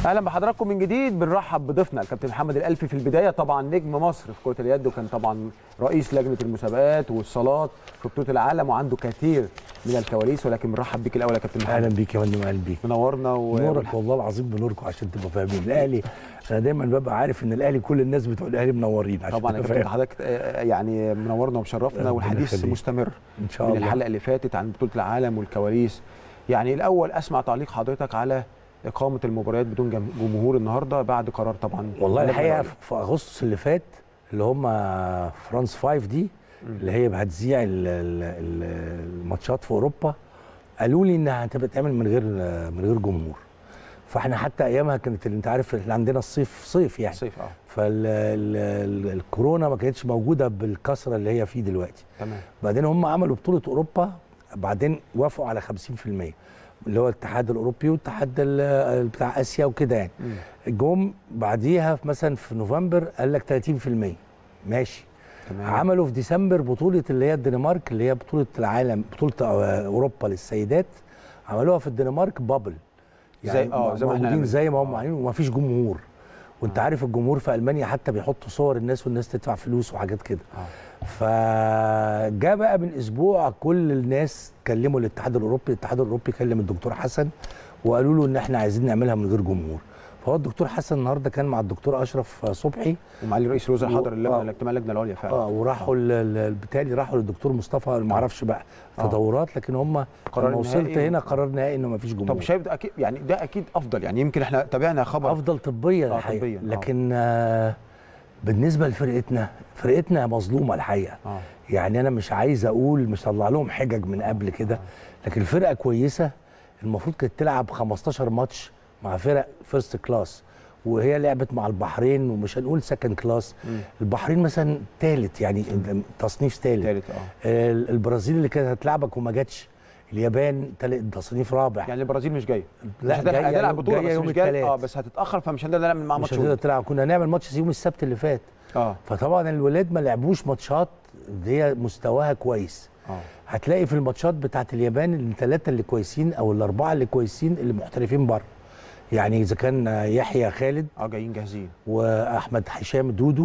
اهلا بحضراتكم من جديد بنرحب بضيفنا الكابتن محمد الالفي في البدايه طبعا نجم مصر في كره اليد وكان طبعا رئيس لجنه المسابقات والصالات في بطوله العالم وعنده كثير من الكواليس ولكن بنرحب بيك الاول يا كابتن اهلا محمد بيك يا فندم اهلا بيك منورنا و... نورك والله العظيم بنوركم عشان تبقوا فاهمين الاهلي انا دايما ببقى عارف ان الاهلي كل الناس بتوع الاهلي منورين عشان طبعا يا تبقى كابتن فاهم. حضرتك آه، يعني منورنا ومشرفنا ربنا والحديث يخليك. مستمر ان شاء من الله الحلقه اللي فاتت عن بطوله العالم والكواليس يعني الاول اسمع تعليق حضرتك على اقامه المباريات بدون جم- جمهور النهارده بعد قرار طبعا والله اللجنة الحقيقه العليا. في اغسطس اللي فات اللي هم فرانس 5 دي اللي هي هتذيع ال- ال- ال- الماتشات في اوروبا قالوا لي انها هتبقى تعمل من غير من غير جمهور فاحنا حتى ايامها كانت انت عارف احنا عندنا الصيف صيف يعني صيف اه فالكورونا ما كانتش موجوده بالكثره اللي هي فيه دلوقتي تمام بعدين هم عملوا بطوله اوروبا بعدين وافقوا على 50% اللي هو الاتحاد الاوروبي والاتحاد ال- بتاع اسيا وكده يعني مم. جم بعديها في مثلا في نوفمبر قال لك 30% ماشي تمام عملوا في ديسمبر بطوله اللي هي الدنمارك اللي هي بطوله العالم بطوله آه، اوروبا للسيدات عملوها في الدنمارك بابل زي- آه، زي ما إحنا موجودين نعمل. زي ما هم آه. عاملين ومفيش جمهور وانت آه. عارف الجمهور في المانيا حتى بيحطوا صور الناس والناس تدفع فلوس وحاجات كده آه. فجاء بقى من اسبوع كل الناس كلموا الاتحاد الاوروبي الاتحاد الاوروبي كلم الدكتور حسن وقالوا له ان احنا عايزين نعملها من غير جمهور فهو الدكتور حسن النهارده كان مع الدكتور اشرف صبحي ومعالي رئيس الوزراء و- حضر اللجنه آه. الاجتماع اللجنه العليا فعلا اه وراحوا ال- ال- بالتالي راحوا للدكتور مصطفى ما اعرفش بقى آه. تدورات لكن هم قرار لما وصلت نهائي هنا و- قرار نهائي انه ما فيش جمهور طب شايف ده اكيد يعني ده اكيد افضل يعني يمكن احنا تابعنا خبر افضل طبيا آه، الحقيقه طبياً، آه. لكن آه بالنسبه لفرقتنا فرقتنا مظلومه الحقيقه اه يعني انا مش عايز اقول مش طلع لهم حجج من قبل كده لكن الفرقه كويسه المفروض كانت تلعب 15 ماتش مع فرق فيرست كلاس وهي لعبت مع البحرين ومش هنقول سكند كلاس مم. البحرين مثلا ثالث يعني تصنيف ثالث ثالث اه ال- البرازيل اللي كانت هتلعبك وما جاتش اليابان تالت تصنيف رابع يعني البرازيل مش جايه لا، مش هتلحق- جاية هتلعب يوم- بطوله جاية بس يوم مش جايه التلات. اه بس هتتاخر فمش هنقدر نعمل معاها مش ماتش هتقدر تلعب كنا هنعمل ماتش يوم السبت اللي فات اه فطبعا الولاد ما لعبوش ماتشات هي مستواها كويس اه هتلاقي في الماتشات بتاعت اليابان الثلاثه اللي كويسين او الاربعه اللي كويسين اللي محترفين بره يعني اذا كان يحيى خالد اه جايين جاهزين واحمد هشام دودو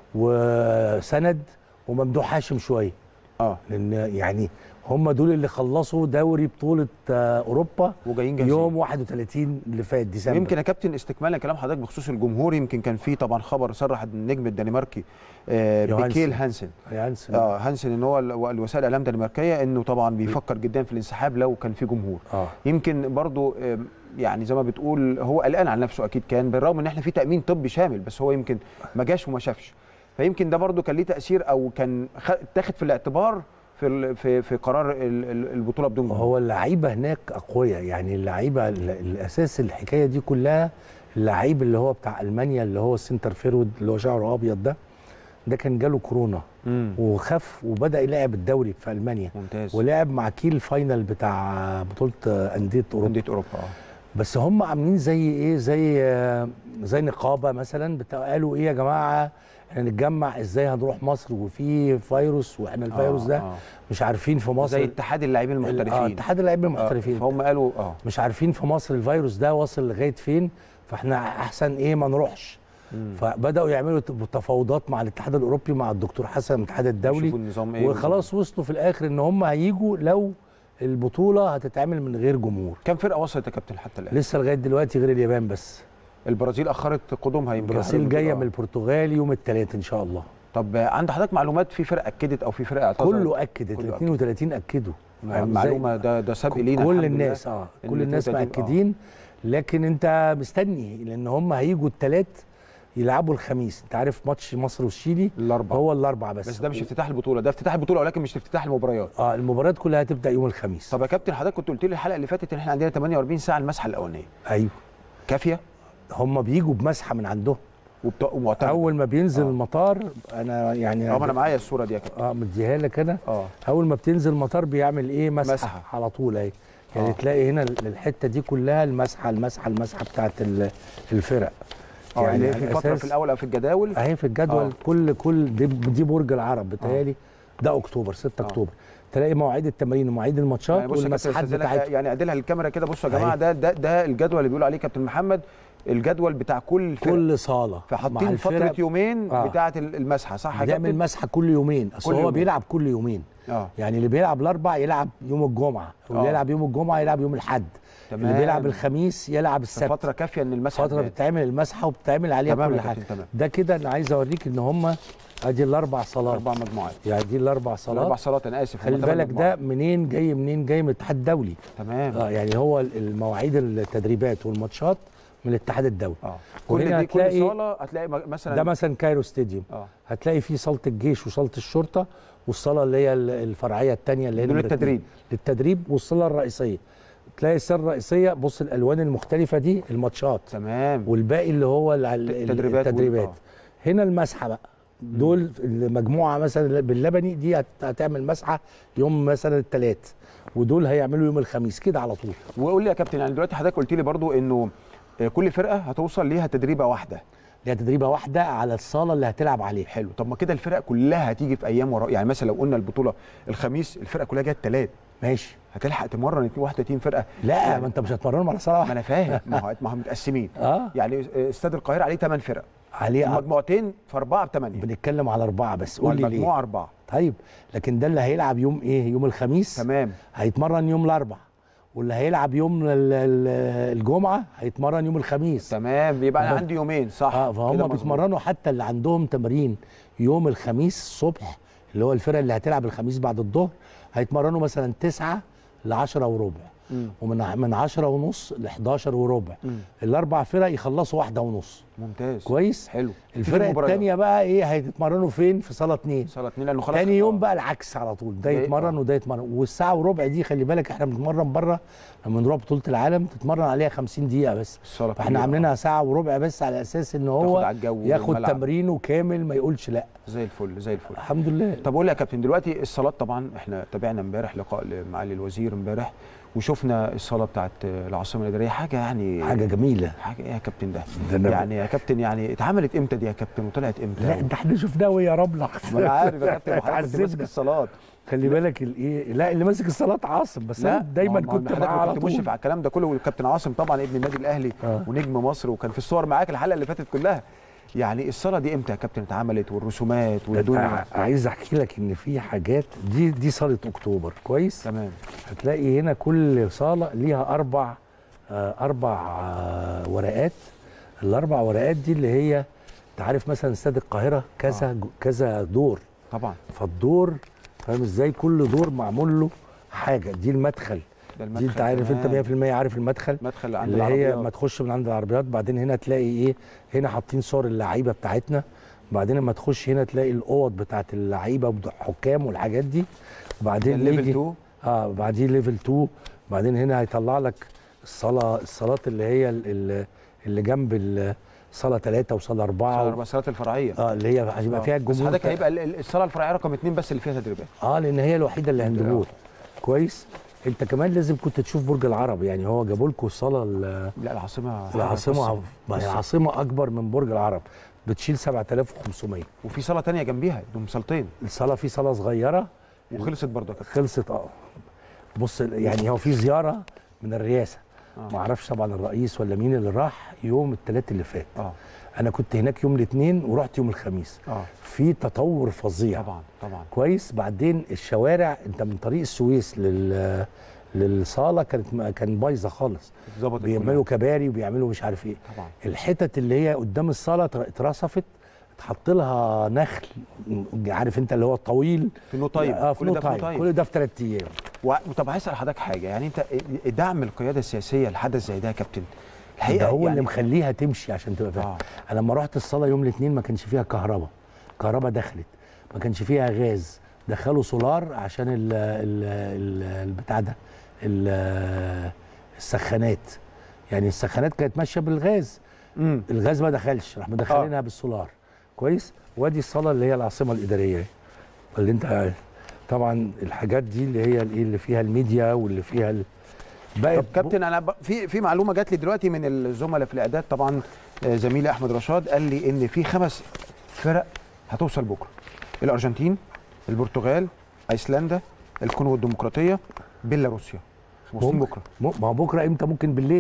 وسند وممدوح هاشم شويه اه لان يعني هم دول اللي خلصوا دوري بطوله آه، اوروبا وجايين جاهزين يوم 31 اللي فات ديسمبر يمكن يا كابتن استكمالا كلام حضرتك بخصوص الجمهور يمكن كان في طبعا خبر صرح النجم الدنماركي آه يوهانسن. بيكيل هانسن يانسن اه هانسن ان هو ال- الوسائل الاعلام الدنماركيه انه طبعا بيفكر جدا في الانسحاب لو كان في جمهور اه يمكن برضو آم، يعني زي ما بتقول هو قلقان على نفسه اكيد كان بالرغم ان احنا في تامين طبي شامل بس هو يمكن ما جاش وما شافش فيمكن ده برضو كان ليه تاثير او كان خ- اتاخد في الاعتبار في ال- في في قرار ال- ال- البطوله بدون جمهور هو اللعيبه هناك اقوياء يعني اللعيبه ال- الاساس الحكايه دي كلها اللعيب اللي هو بتاع المانيا اللي هو السنتر فيرود اللي هو شعره ابيض ده ده كان جاله كورونا مم. وخف وبدا يلعب الدوري في المانيا ممتاز ولعب مع كيل فاينل بتاع بطوله انديه اوروبا انديه اوروبا اه بس هم عاملين زي ايه زي آه، زي نقابه مثلا بتاع قالوا ايه يا جماعه احنا نتجمع ازاي هنروح مصر وفي فيروس واحنا الفيروس آه، ده آه. مش عارفين في مصر زي اتحاد اللاعبين اه المحترفين اتحاد اللاعبين آه، المحترفين فهم قالوا اه مش عارفين في مصر الفيروس ده واصل لغايه فين فاحنا احسن ايه ما نروحش مم. فبداوا يعملوا تفاوضات مع الاتحاد الاوروبي مع الدكتور حسن من الاتحاد يشوفوا الدولي النظام ايه وخلاص وصلوا في الاخر ان هم هيجوا لو البطوله هتتعمل من غير جمهور كم فرقه وصلت يا كابتن حتى الان لسه لغايه دلوقتي غير اليابان بس البرازيل اخرت قدومها يمكن البرازيل حضرتك جايه بتقول من آه. البرتغال يوم الثلاث ان شاء الله طب آه، عند حضرتك معلومات في فرقه اكدت او في فرقه اعتذرت كله اكد ال كله أكد. 32 اكدوا فاهم إزاي؟ معلومه ده ده سبق لينا كل الحمد الناس لله. اه إن كل الناس 32 آه. مأكدين لكن انت مستني لان هم هيجوا الثلاث يلعبوا الخميس انت عارف ماتش مصر والشيلي الاربعه هو الاربعه بس بس ده مش افتتاح البطوله ده افتتاح البطوله ولكن مش افتتاح المباريات اه المباريات كلها هتبدا يوم الخميس طب يا كابتن حضرتك كنت قلت لي الحلقه اللي فاتت ان احنا عندنا 48 ساعه المسحه الاولانيه ايوه كافيه هم بيجوا بمسحه من عندهم وبت... ومعتمده اول ما بينزل آه. المطار انا يعني اه ما انا معايا الصوره دي يا كابتن اه مديها لك انا اه اول ما بتنزل المطار بيعمل ايه مسحه, مسحة. مسحة. على طول اهي يعني آه. آه. تلاقي هنا ال- الحته دي كلها المسحه المسحه المسحه بتاعت ال- الفرق اه يعني يعني في فتره الأساس- في الاول او في الجداول اهي في الجدول آه. آه. كل كل دي, دي برج العرب بتهيألي ده اكتوبر 6 آه. اكتوبر تلاقي مواعيد التمارين ومواعيد الماتشات يعني بص يا كابتن والمساحات استاذنك بتاعتهم يعني اعدلها للكاميرا كده بصوا يا جماعه أهي. ده ده ده الجدول اللي بيقول عليه كابتن محمد الجدول بتاع كل فرقه كل صاله مع فحاطين فتره الفرق يومين آه. بتاعه المسحه صح يا بيعمل كابتن؟ مسحه كل يومين اصل كل هو يومين. بيلعب كل يومين اه يعني اللي بيلعب الاربع يلعب يوم الجمعه واللي آه. يلعب يوم الجمعه يلعب يوم الاحد اللي تمام. بيلعب الخميس يلعب السبت فتره كافيه ان المسحه فتره تبان. بتتعمل المسحه وبتتعمل عليها تمام كل يا حاجه كابتن، تمام. ده كده انا عايز اوريك ان هم ادي الاربع صالات اربع مجموعات يعني دي الاربع اربع صالات صالات انا اسف خلي هم تمن بالك ده مجموعات. منين جاي منين جاي من الاتحاد الدولي تمام اه يعني هو المواعيد التدريبات والماتشات من الاتحاد الدولي اه كل وهنا دي كل هتلاقي- صاله هتلاقي م- مثلا ده مثلا كايرو ستاديوم اه هتلاقي فيه صاله الجيش وصاله الشرطه والصاله اللي هي ال- الفرعيه الثانيه اللي هي دول نمرة اتنين. التدريب. للتدريب والصاله الرئيسيه تلاقي الصاله الرئيسيه بص الالوان المختلفه دي الماتشات تمام والباقي اللي هو ال- ال- التدريبات وال- التدريبات آه. هنا المسحه بقى دول المجموعه مثلا باللبني دي هت- هتعمل مسحه يوم مثلا الثلاث ودول هيعملوا يوم الخميس كده على طول وقول لي يا كابتن يعني دلوقتي حضرتك قلت لي برضو انه آه، كل فرقه هتوصل ليها تدريبه واحده دي تدريبه واحده على الصاله اللي هتلعب عليها حلو طب ما كده الفرق كلها هتيجي في ايام ورا يعني مثلا لو قلنا البطوله الخميس الفرقه كلها جت ثلاث ماشي هتلحق تمرن 31 فرقه لا يعني ما انت مش هتمرنهم على صاله ما واحده انا فاهم ما هو ما هم متقسمين اه يعني آه، استاد القاهره عليه 8 فرق عليه المجموعتين في اربعه بثمانيه بنتكلم على اربعه بس قول لي ليه والمجموعه اربعه طيب لكن ده اللي هيلعب يوم ايه يوم الخميس تمام هيتمرن يوم الاربع واللي هيلعب يوم ال- ال- الجمعه هيتمرن يوم الخميس تمام يبقى انا تمام. عندي يومين صح اه كده فهم مظبوط. بيتمرنوا حتى اللي عندهم تمرين يوم الخميس الصبح اللي هو الفرق اللي هتلعب الخميس بعد الظهر هيتمرنوا مثلا 9 ل 10 وربع مم. ومن من 10 ونص ل 11 وربع مم. الاربع فرق يخلصوا واحده ونص ممتاز كويس حلو الفرق الثانيه بقى ايه هيتمرنوا فين في صاله اتنين صاله اتنين لانه خلاص تاني يوم آه. بقى العكس على طول ده ده- يتمرن آه. وده يتمرن والساعه وربع دي خلي بالك احنا بنتمرن بره لما نروح بطوله العالم تتمرن عليها 50 دقيقه بس الصاله فاحنا كبيرة، عاملينها ساعه وربع بس على اساس ان تاخد هو على الجو ياخد والملعب. تمرينه كامل ما يقولش لا آه. زي الفل زي الفل الحمد لله طب قول لي يا كابتن دلوقتي الصالات طبعا احنا تابعنا امبارح لقاء لمعالي الوزير امبارح وشفنا الصاله بتاعت العاصمه الاداريه حاجه يعني حاجه جميله حاجه ايه يا كابتن ده ده أنا- يعني يا كابتن يعني اتعملت امتى دي يا كابتن وطلعت امتى لا ده احنا شفناه ويا ربنا ما انا عارف يا كابتن وحضرتك كنت اتعذبنا. ماسك الصالات خلي بالك الايه لا اللي ماسك الصلاه عاصم بس انا دايما ما هو- ما كنت حضرتك معاه على كنت مشرف طول على الكلام ده كله والكابتن عاصم طبعا ابن النادي الاهلي آه. ونجم مصر وكان في الصور معاك الحلقه اللي فاتت كلها يعني الصاله دي امتى يا كابتن اتعملت والرسومات والدنيا ع- عايز احكي لك ان في حاجات دي دي صاله اكتوبر كويس تمام هتلاقي هنا كل صاله ليها اربع آه، اربع آه، ورقات الاربع ورقات دي اللي هي انت عارف مثلا استاد القاهره كذا آه. جو- كذا دور طبعا فالدور فاهم ازاي كل دور معمول له حاجه دي المدخل ده دي انت عارف انت 100% عارف المدخل مدخل عند اللي هي العربيات. ما تخش من عند العربيات بعدين هنا تلاقي ايه هنا حاطين صور اللعيبه بتاعتنا بعدين لما تخش هنا تلاقي الاوض بتاعت اللعيبه والحكام والحاجات دي وبعدين ليفل يجي 2 اه بعدين ليفل 2 بعدين هنا هيطلع لك الصلاه الصالات اللي هي ال- ال- اللي جنب ال- صاله 3 وصاله 4 اربع صالات الفرعيه اه اللي هي هيبقى آه. فيها بس الجمهور حضرتك بتاع- هيبقى ال- ال- الصاله الفرعيه رقم اثنين بس اللي فيها تدريبات اه لان هي الوحيده اللي عند آه. جول كويس انت كمان لازم كنت تشوف برج العرب يعني هو جابوا لكم الصاله ال- لا العاصمه حاجة العاصمه خاصة. ما هي بس- العاصمه اكبر من برج العرب بتشيل 7500 وفي صاله تانية جنبيها دول صالتين الصاله في صاله صغيره وخلصت برضه يا كابتن خلصت اه بص يعني هو في زياره من الرئاسه آه. ما اعرفش طبعا الرئيس ولا مين اللي راح يوم الثلاث اللي فات اه انا كنت هناك يوم الاثنين ورحت يوم الخميس اه في تطور فظيع طبعا طبعا كويس بعدين الشوارع انت من طريق السويس لل للصاله كانت ما- كان بايظه خالص ظبطت بيعملوا كباري وبيعملوا مش عارف ايه كلها. طبعا الحتت اللي هي قدام الصاله اتر- اترصفت اتحط لها نخل عارف انت اللي هو الطويل في نو تايم اه في كل نو ده في نو تايم تايم كل ده في ثلاث ايام و... طب عايز اسال حضرتك حاجه يعني انت دعم القياده السياسيه لحدث زي ده يا كابتن ده هو يعني اللي مخليها تمشي عشان تبقى فاهم آه. انا لما رحت الصاله يوم الاثنين ما كانش فيها كهرباء كهرباء دخلت ما كانش فيها غاز دخلوا سولار عشان ال ال ال البتاع ده ال- السخانات يعني السخانات كانت ماشيه بالغاز امم الغاز ما دخلش راح مدخلينها بالسولار كويس وادي الصاله اللي هي العاصمه الاداريه اللي انت طبعا الحاجات دي اللي هي الايه اللي فيها الميديا واللي فيها ال... بقت طب كابتن انا ب... في في معلومه جات لي دلوقتي من الزملاء في الاعداد طبعا آه، زميلي احمد رشاد قال لي ان في خمس فرق هتوصل بكره الارجنتين البرتغال ايسلندا الكونغو الديمقراطيه بيلاروسيا واصلين ممكن. بكره م- ما هو بكره امتى ممكن بالليل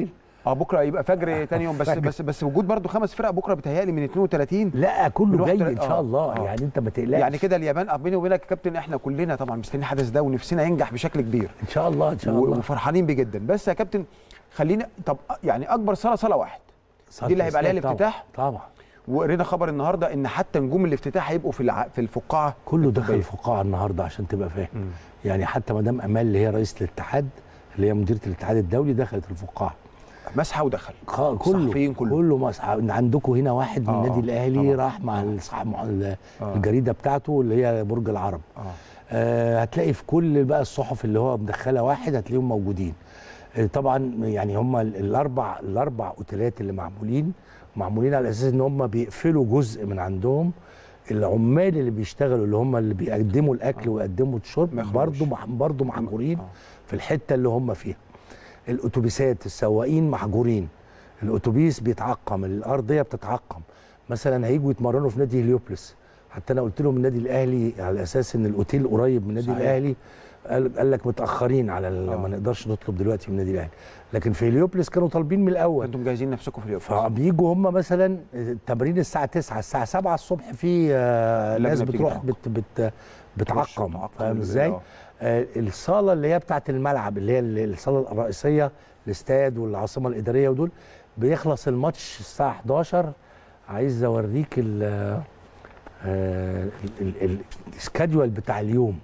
اه بكره يبقى فجر تاني يوم بس فجر. بس بس وجود برضو خمس فرق بكره بيتهيألي من 32 لا كله نروح جاي تل- ان شاء آه، الله آه. يعني انت ما تقلقش يعني كده اليابان آه، بيني وبينك يا كابتن احنا كلنا طبعا مستنيين الحدث ده ونفسنا ينجح بشكل كبير ان شاء الله ان شاء و- الله وفرحانين بيه جدا بس يا كابتن خلينا طب يعني اكبر صاله صاله واحد دي اللي هيبقى عليها طبعاً، الافتتاح؟ طبعا وقرينا خبر النهارده ان حتى نجوم الافتتاح هيبقوا في الع... في الفقاعه كله دخل الطبية. الفقاعه النهارده عشان تبقى فاهم مم. يعني حتى مدام امال اللي هي رئيسه الاتحاد اللي هي مديره الاتحاد الدولي دخلت الفقاعه مسحه ودخل خ- كله الصحفيين كله. كله مسح عندكم هنا واحد من آه، النادي الاهلي طبعاً. راح مع الصح... مع ال- آه. الجريده بتاعته اللي هي برج العرب اه آه هتلاقي في كل بقى الصحف اللي هو مدخله واحد هتلاقيهم موجودين آه طبعا يعني هم ال- الاربع الاربع اوتيلات اللي معمولين معمولين على اساس ان هم بيقفلوا جزء من عندهم العمال اللي بيشتغلوا اللي هم اللي بيقدموا الاكل آه. ويقدموا الشرب ما يخرجوش. برضه مح- برضه محجورين آه. في الحته اللي هم فيها الاتوبيسات السواقين محجورين الاتوبيس بيتعقم الارضيه بتتعقم مثلا هيجوا يتمرنوا في نادي هليوبلس حتى انا قلت لهم النادي الاهلي على اساس ان الاوتيل قريب من النادي صحيح. الاهلي قال, قال لك متاخرين على ال- آه. ما نقدرش نطلب دلوقتي من النادي الاهلي لكن في هليوبلس كانوا طالبين من الاول انتم مجهزين نفسكم في اليوم فبيجوا هم مثلا التمرين الساعه 9 الساعه 7 الصبح في آه، اللجنة ناس بتيجي بتروح تعقم. بت بت بتعقم تعقم فاهم ال- ازاي؟ آه. آه، الصاله اللي هي بتاعت الملعب اللي هي ال- الصاله الرئيسيه الاستاد والعاصمه الاداريه ودول بيخلص الماتش الساعه 11 عايز اوريك ال آه، ال- ال- السكادجوال بتاع اليوم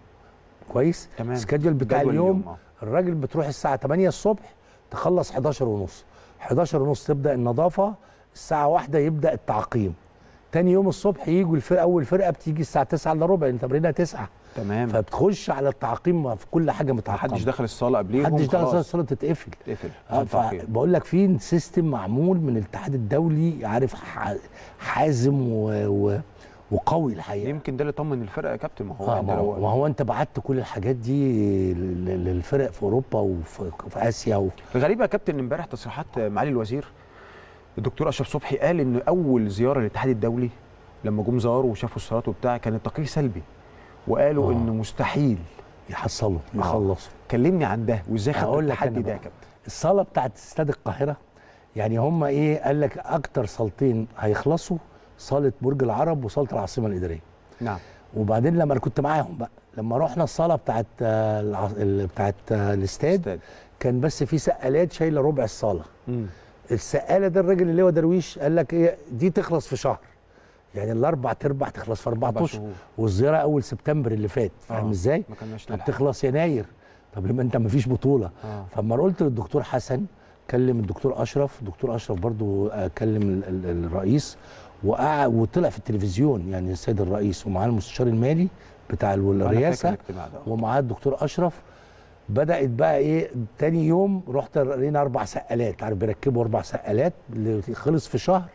كويس تمام. السكادجوال بتاع جدول اليوم, اليوم، الراجل بتروح الساعه 8 الصبح تخلص 11 ونص 11 ونص تبدا النظافه الساعه واحدة يبدا التعقيم تاني يوم الصبح يجوا الفرقه اول فرقه بتيجي الساعه 9 الا ربع لان تمرينها 9 تمام فبتخش على التعقيم في كل حاجه متعقمه محدش دخل الصاله قبليهم محدش دخل خلاص. الصاله تتقفل تقفل آه، تعقيم. فبقول لك في سيستم معمول من الاتحاد الدولي عارف ح- حازم و... و... وقوي الحقيقه يمكن ده اللي طمن الفرقه يا كابتن ما هو آه انت ما هو, لو ما هو انت بعت كل الحاجات دي لل- للفرق في اوروبا وفي في اسيا و... الغريب يا كابتن امبارح تصريحات معالي الوزير الدكتور اشرف صبحي قال ان اول زياره للاتحاد الدولي لما جم زاروا وشافوا الصالات وبتاع كان التقرير سلبي وقالوا آه. انه مستحيل يحصلوا يخلصوا كلمني عن ده وازاي خدت هقول لك التحدي أنا ده يا بقى. كابتن الصاله بتاعت استاد القاهره يعني هم ايه قال لك اكتر صالتين هيخلصوا صاله برج العرب وصاله العاصمه الاداريه نعم وبعدين لما انا كنت معاهم بقى لما رحنا الصاله بتاعت آه، الع- ال- بتاعت آه، الاستاد استاد كان بس في سقالات شايله ربع الصاله مم. السقاله ده الراجل اللي هو درويش قال لك ايه دي تخلص في شهر يعني الاربع تربع تخلص في اربع أربع اشهر شهور. والزياره اول سبتمبر اللي فات فاهم آه. ازاي؟ ما كناش طب نلحق تخلص يناير طب يبقى انت ما فيش بطوله آه. فلما قلت للدكتور حسن كلم الدكتور اشرف الدكتور اشرف برضو آه، كلم ال- ال- الرئيس وقع وطلع في التلفزيون يعني السيد الرئيس ومعاه المستشار المالي بتاع ال- أنا فاكر الرئاسه الاجتماع ده. ومعاه الدكتور اشرف بدات بقى ايه تاني يوم رحت لقينا اربع سقالات عارف بيركبوا اربع سقالات اللي خلص في شهر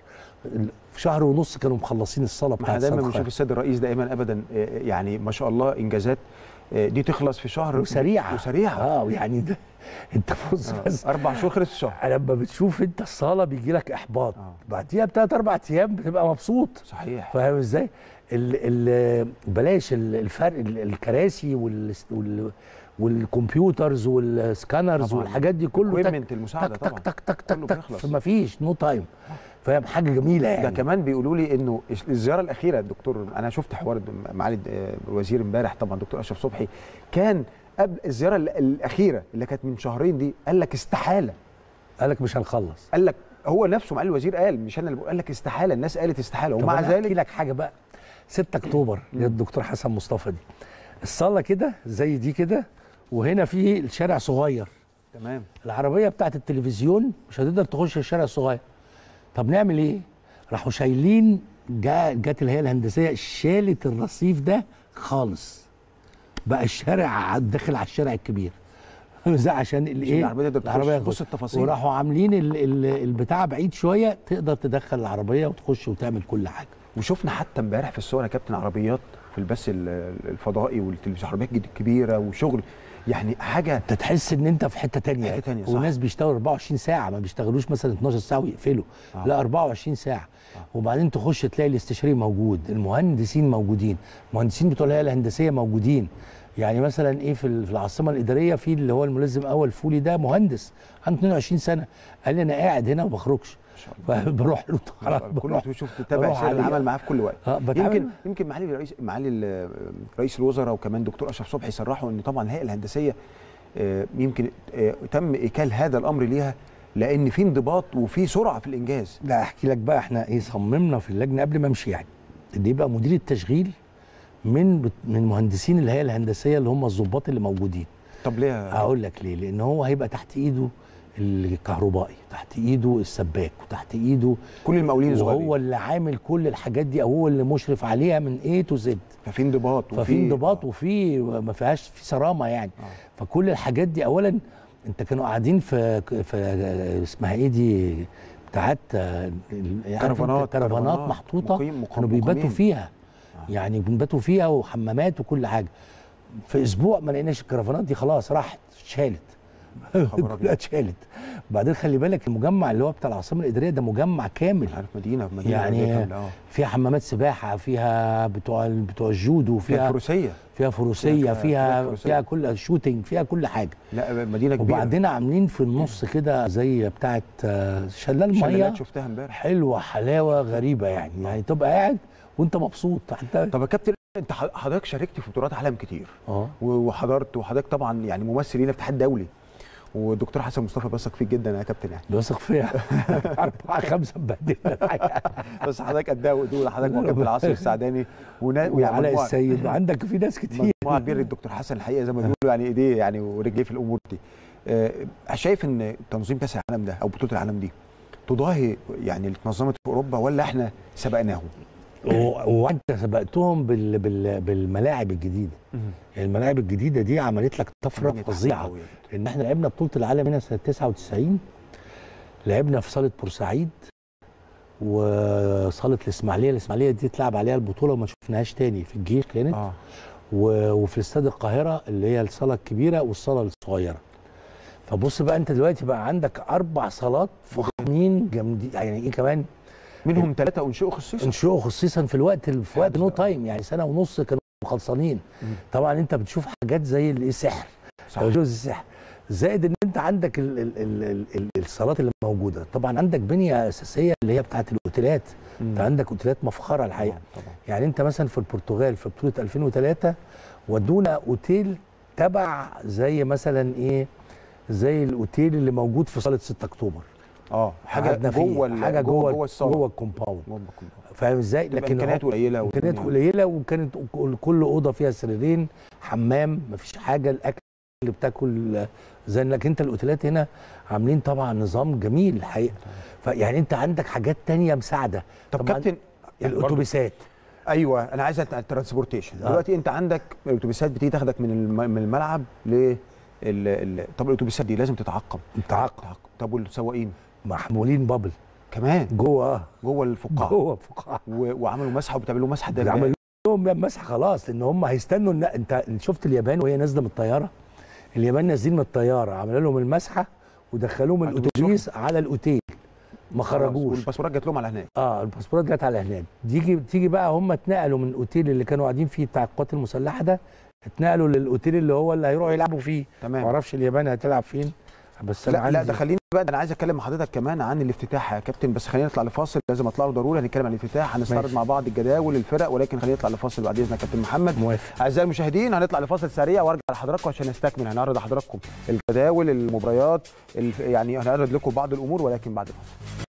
في شهر ونص كانوا مخلصين الصاله ما احنا بتاعت دايما صدقة. بنشوف السيد الرئيس دايما ابدا آه، يعني ما شاء الله انجازات آه، دي تخلص في شهر وسريعه وسريعه اه يعني ده انت بص آه. بس اربع شهور خلص في شهر لما بتشوف انت الصاله بيجي لك احباط آه. بعديها بثلاث اربع ايام بتبقى مبسوط صحيح فاهم ازاي؟ ال ال بلاش ال- الفرق ال- الكراسي وال وال والكمبيوترز والسكانرز طبعاً. والحاجات دي كله تك equipment المساعده تك طبعا تك تك تك كله تك بيخلص. تك مفيش نو تايم فاهم حاجه جميله يعني ده كمان بيقولوا لي انه الزياره الاخيره الدكتور انا شفت حوار معالي الوزير امبارح طبعا دكتور اشرف صبحي كان قبل الزياره ال- الاخيره اللي كانت من شهرين دي قال لك استحاله قال لك مش هنخلص قال لك هو نفسه معالي الوزير قال مش انا اللي بقول قال لك استحاله الناس قالت استحاله طب ومع أنا أحكي ذلك لك حاجه بقى 6 اكتوبر للدكتور حسن مصطفى دي الصاله كده زي دي كده وهنا في الشارع صغير تمام العربيه بتاعت التلفزيون مش هتقدر تخش الشارع الصغير طب نعمل ايه راحوا شايلين جا جت الهيئه الهندسيه شالت الرصيف ده خالص بقى الشارع داخل على الشارع الكبير ده عشان الايه العربية تقدر تخش. العربية بص تخش. التفاصيل. وراحوا عاملين ال- ال- البتاع بعيد شويه تقدر تدخل العربيه وتخش وتعمل كل حاجه وشفنا حتى امبارح في الصور يا كابتن عربيات في البث ال- الفضائي والتلفزيون عربيات جد- كبيره وشغل يعني حاجه انت تحس ان انت في حته تانية حتة تانية، صح. وناس بيشتغلوا 24 ساعه ما بيشتغلوش مثلا 12 ساعه ويقفلوا آه. لا 24 ساعه وبعدين تخش تلاقي الاستشاري موجود المهندسين موجودين المهندسين بتوع الهيئه الهندسيه موجودين يعني مثلا ايه في ال- في العاصمه الاداريه في اللي هو الملزم اول فولي ده مهندس عنده 22 سنه قال لي انا قاعد هنا وما بخرجش ما شاء الله فبروح له ما شاء طبعا الله. كل بروح ما تشوف تتابع بروح سير عليه. العمل معاه في كل وقت اه بتعامل يمكن يمكن معالي الرئيس معالي ال- رئيس الوزراء وكمان دكتور اشرف صبحي صرحوا ان طبعا الهيئه الهندسيه آه، يمكن آه، تم ايكال هذا الامر ليها لان في انضباط وفي سرعه في الانجاز لا احكي لك بقى احنا ايه صممنا في اللجنه قبل ما امشي يعني ان يبقى مدير التشغيل من بت- من مهندسين الهيئه الهندسيه اللي هم الضباط اللي موجودين طب ليه هقول لك ليه لان هو هيبقى تحت ايده الكهربائي تحت ايده السباك وتحت ايده كل المقاولين وهو الصغيرين اللي عامل كل الحاجات دي او هو اللي مشرف عليها من اي تو زد ففي انضباط ففي انضباط وفي ما فيهاش في صرامه يعني آه. فكل الحاجات دي اولا انت كانوا قاعدين في في اسمها ايه دي بتاعت آه، ال- عارف أنت كرفانات كرفانات محطوطه مقيم- مقام- كانوا بيباتوا مقيمين. فيها آه. يعني بنباتوا فيها وحمامات وكل حاجه في اسبوع ما لقيناش الكرفانات دي خلاص راحت اتشالت خبر أبيض. كلها اتشالت بعدين خلي بالك المجمع اللي هو بتاع العاصمه الاداريه ده مجمع كامل مش عارف مدينه مدينه يعني إدارية كاملة، اه فيها حمامات سباحه فيها بتوع بتوع الجودو فيها فيها فروسيه فيها فروسيه فيها- فيها فيها فروسية. فيها كل شوتينج فيها كل حاجه لا مدينه كبيره وبعدين عاملين في النص كده زي بتاعه آه، شلال شلالات ميه شفتها امبارح حلوه حلاوه غريبه يعني يعني تبقى قاعد وانت مبسوط حتى طب يا كابتن انت ح- حضرتك شاركت في بطولات عالم كتير اه و- وحضرت وحضرتك طبعا يعني ممثل لينا في اتحاد دولي ودكتور حسن مصطفى بثق فيك جدا يا كابتن يعني واثق فيا أربعة خمسة مبهدلة بس حضرتك قدها ودول حضرتك وكابتن العاصر السعداني ونا- ويعني وعلاء مجموعة- السيد وعندك في ناس كتير مجموعه كبيره الدكتور حسن الحقيقه زي ما بيقولوا يعني ايديه يعني ورجليه في الامور دي آه، شايف ان تنظيم كاس العالم ده او بطوله العالم دي تضاهي يعني اللي اتنظمت في اوروبا ولا احنا سبقناهم؟ و- وانت سبقتهم بال... بال... بالملاعب الجديده الملاعب الجديده دي عملت لك طفره الدنيا تحت فظيعه قوية. ان احنا لعبنا بطوله العالم هنا سنه 99 لعبنا في صاله بورسعيد وصاله الاسماعيليه الاسماعيليه دي اتلعب عليها البطوله وما شفناهاش تاني في الجيش كانت اه و- وفي استاد القاهره اللي هي الصاله الكبيره والصاله الصغيره فبص بقى انت دلوقتي بقى عندك اربع صالات فخمين جامدين يعني ايه كمان منهم ثلاثه انشئوا خصيصا انشئوا خصيصا في الوقت في وقت نو تايم يعني سنه ونص كانوا خلصانين مم. طبعا انت بتشوف حاجات زي الايه سحر صح جوز السحر زائد ان انت عندك ال ال ال ال ال الصالات اللي موجوده طبعا عندك بنيه اساسيه اللي هي بتاعت الاوتيلات انت عندك اوتيلات مفخره الحقيقه طبعا يعني انت مثلا في البرتغال في بطوله 2003 ودونا اوتيل تبع زي مثلا ايه زي الاوتيل اللي موجود في صاله 6 اكتوبر اه حاجه قعدنا فيه. جوه ال- حاجه جوه جوه الصاله جوه الكومباوند جوه الكومباوند. فاهم ازاي تبقى لكن امكانيات هو- قليله امكانيات والدنيا- قليله وكانت كل- كل اوضه فيها سريرين حمام مفيش حاجه الاكل اللي بتاكل زي انك انت الاوتيلات هنا عاملين طبعا نظام جميل الحقيقه فيعني انت عندك حاجات تانية مساعده طب طبعاً كابتن يعني برضو- الاتوبيسات ايوه انا عايز الترانسبورتيشن آه. دلوقتي انت عندك الاتوبيسات بتيجي تاخدك من الم- من الملعب ل ال- ال- طب الاتوبيسات دي لازم تتعقم تعقم تتعقم. طب والسواقين محمولين بابل كمان جوه جوه الفقاعه جوه فقاعه و- وعملوا مسحه وبتعملوا مسحه ده عملوا لهم مسح خلاص لان هم هيستنوا إن انت شفت اليابان وهي نازله من الطياره اليابان نازلين من الطياره عملوا لهم المسحه ودخلوهم على الاتوبيس على الاوتيل ما خرجوش والباسبورات جات لهم على هناك اه الباسبورات جت على هناك تيجي تيجي بقى هم اتنقلوا من الاوتيل اللي كانوا قاعدين فيه بتاع القوات المسلحه ده اتنقلوا للاوتيل اللي هو اللي هيروحوا يلعبوا فيه ما تمام اعرفش اليابان هتلعب فين بس أنا لا لا عندي- ده خليني بقى ده انا عايز اتكلم مع حضرتك كمان عن الافتتاح يا كابتن بس خلينا نطلع لفاصل لازم اطلع له ضروري هنتكلم عن الافتتاح هنستعرض ماشي. مع بعض الجداول الفرق ولكن خلينا نطلع لفاصل بعد اذنك كابتن محمد موافق اعزائي المشاهدين هنطلع لفاصل سريع وارجع لحضراتكم عشان نستكمل هنعرض لحضراتكم الجداول المباريات الف... يعني هنعرض لكم بعض الامور ولكن بعد الفاصل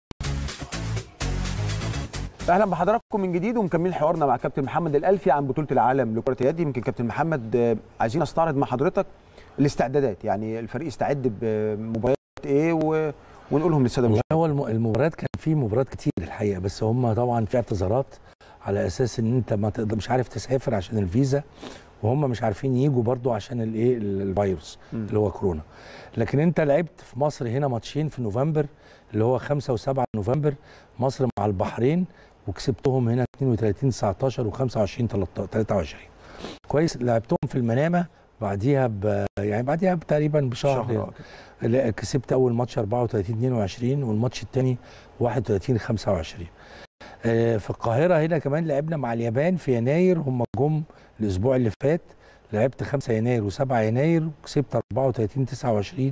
اهلا بحضراتكم من جديد ومكملين حوارنا مع كابتن محمد الالفي عن بطوله العالم لكره اليد يمكن كابتن محمد آه، عايزين نستعرض مع حضرتك الاستعدادات يعني الفريق استعد بمباريات ايه و... ونقولهم للساده والله المشاهدين هو الم- المباريات كان في مباريات كتير الحقيقه بس هم طبعا في اعتذارات على اساس ان انت ما تقدر مش عارف تسافر عشان الفيزا وهم مش عارفين يجوا برضو عشان الايه ال- الفيروس مم. اللي هو كورونا لكن انت لعبت في مصر هنا ماتشين في نوفمبر اللي هو 5 و7 نوفمبر مصر مع البحرين وكسبتهم هنا 32 19 و25 23 كويس لعبتهم في المنامه بعديها ب... يعني بعديها تقريبا بشهر شهر لا كسبت اول ماتش 34 22 والماتش الثاني 31 25 آه، في القاهره هنا كمان لعبنا مع اليابان في يناير هم جم الاسبوع اللي فات لعبت 5 يناير و7 يناير وكسبت 34 29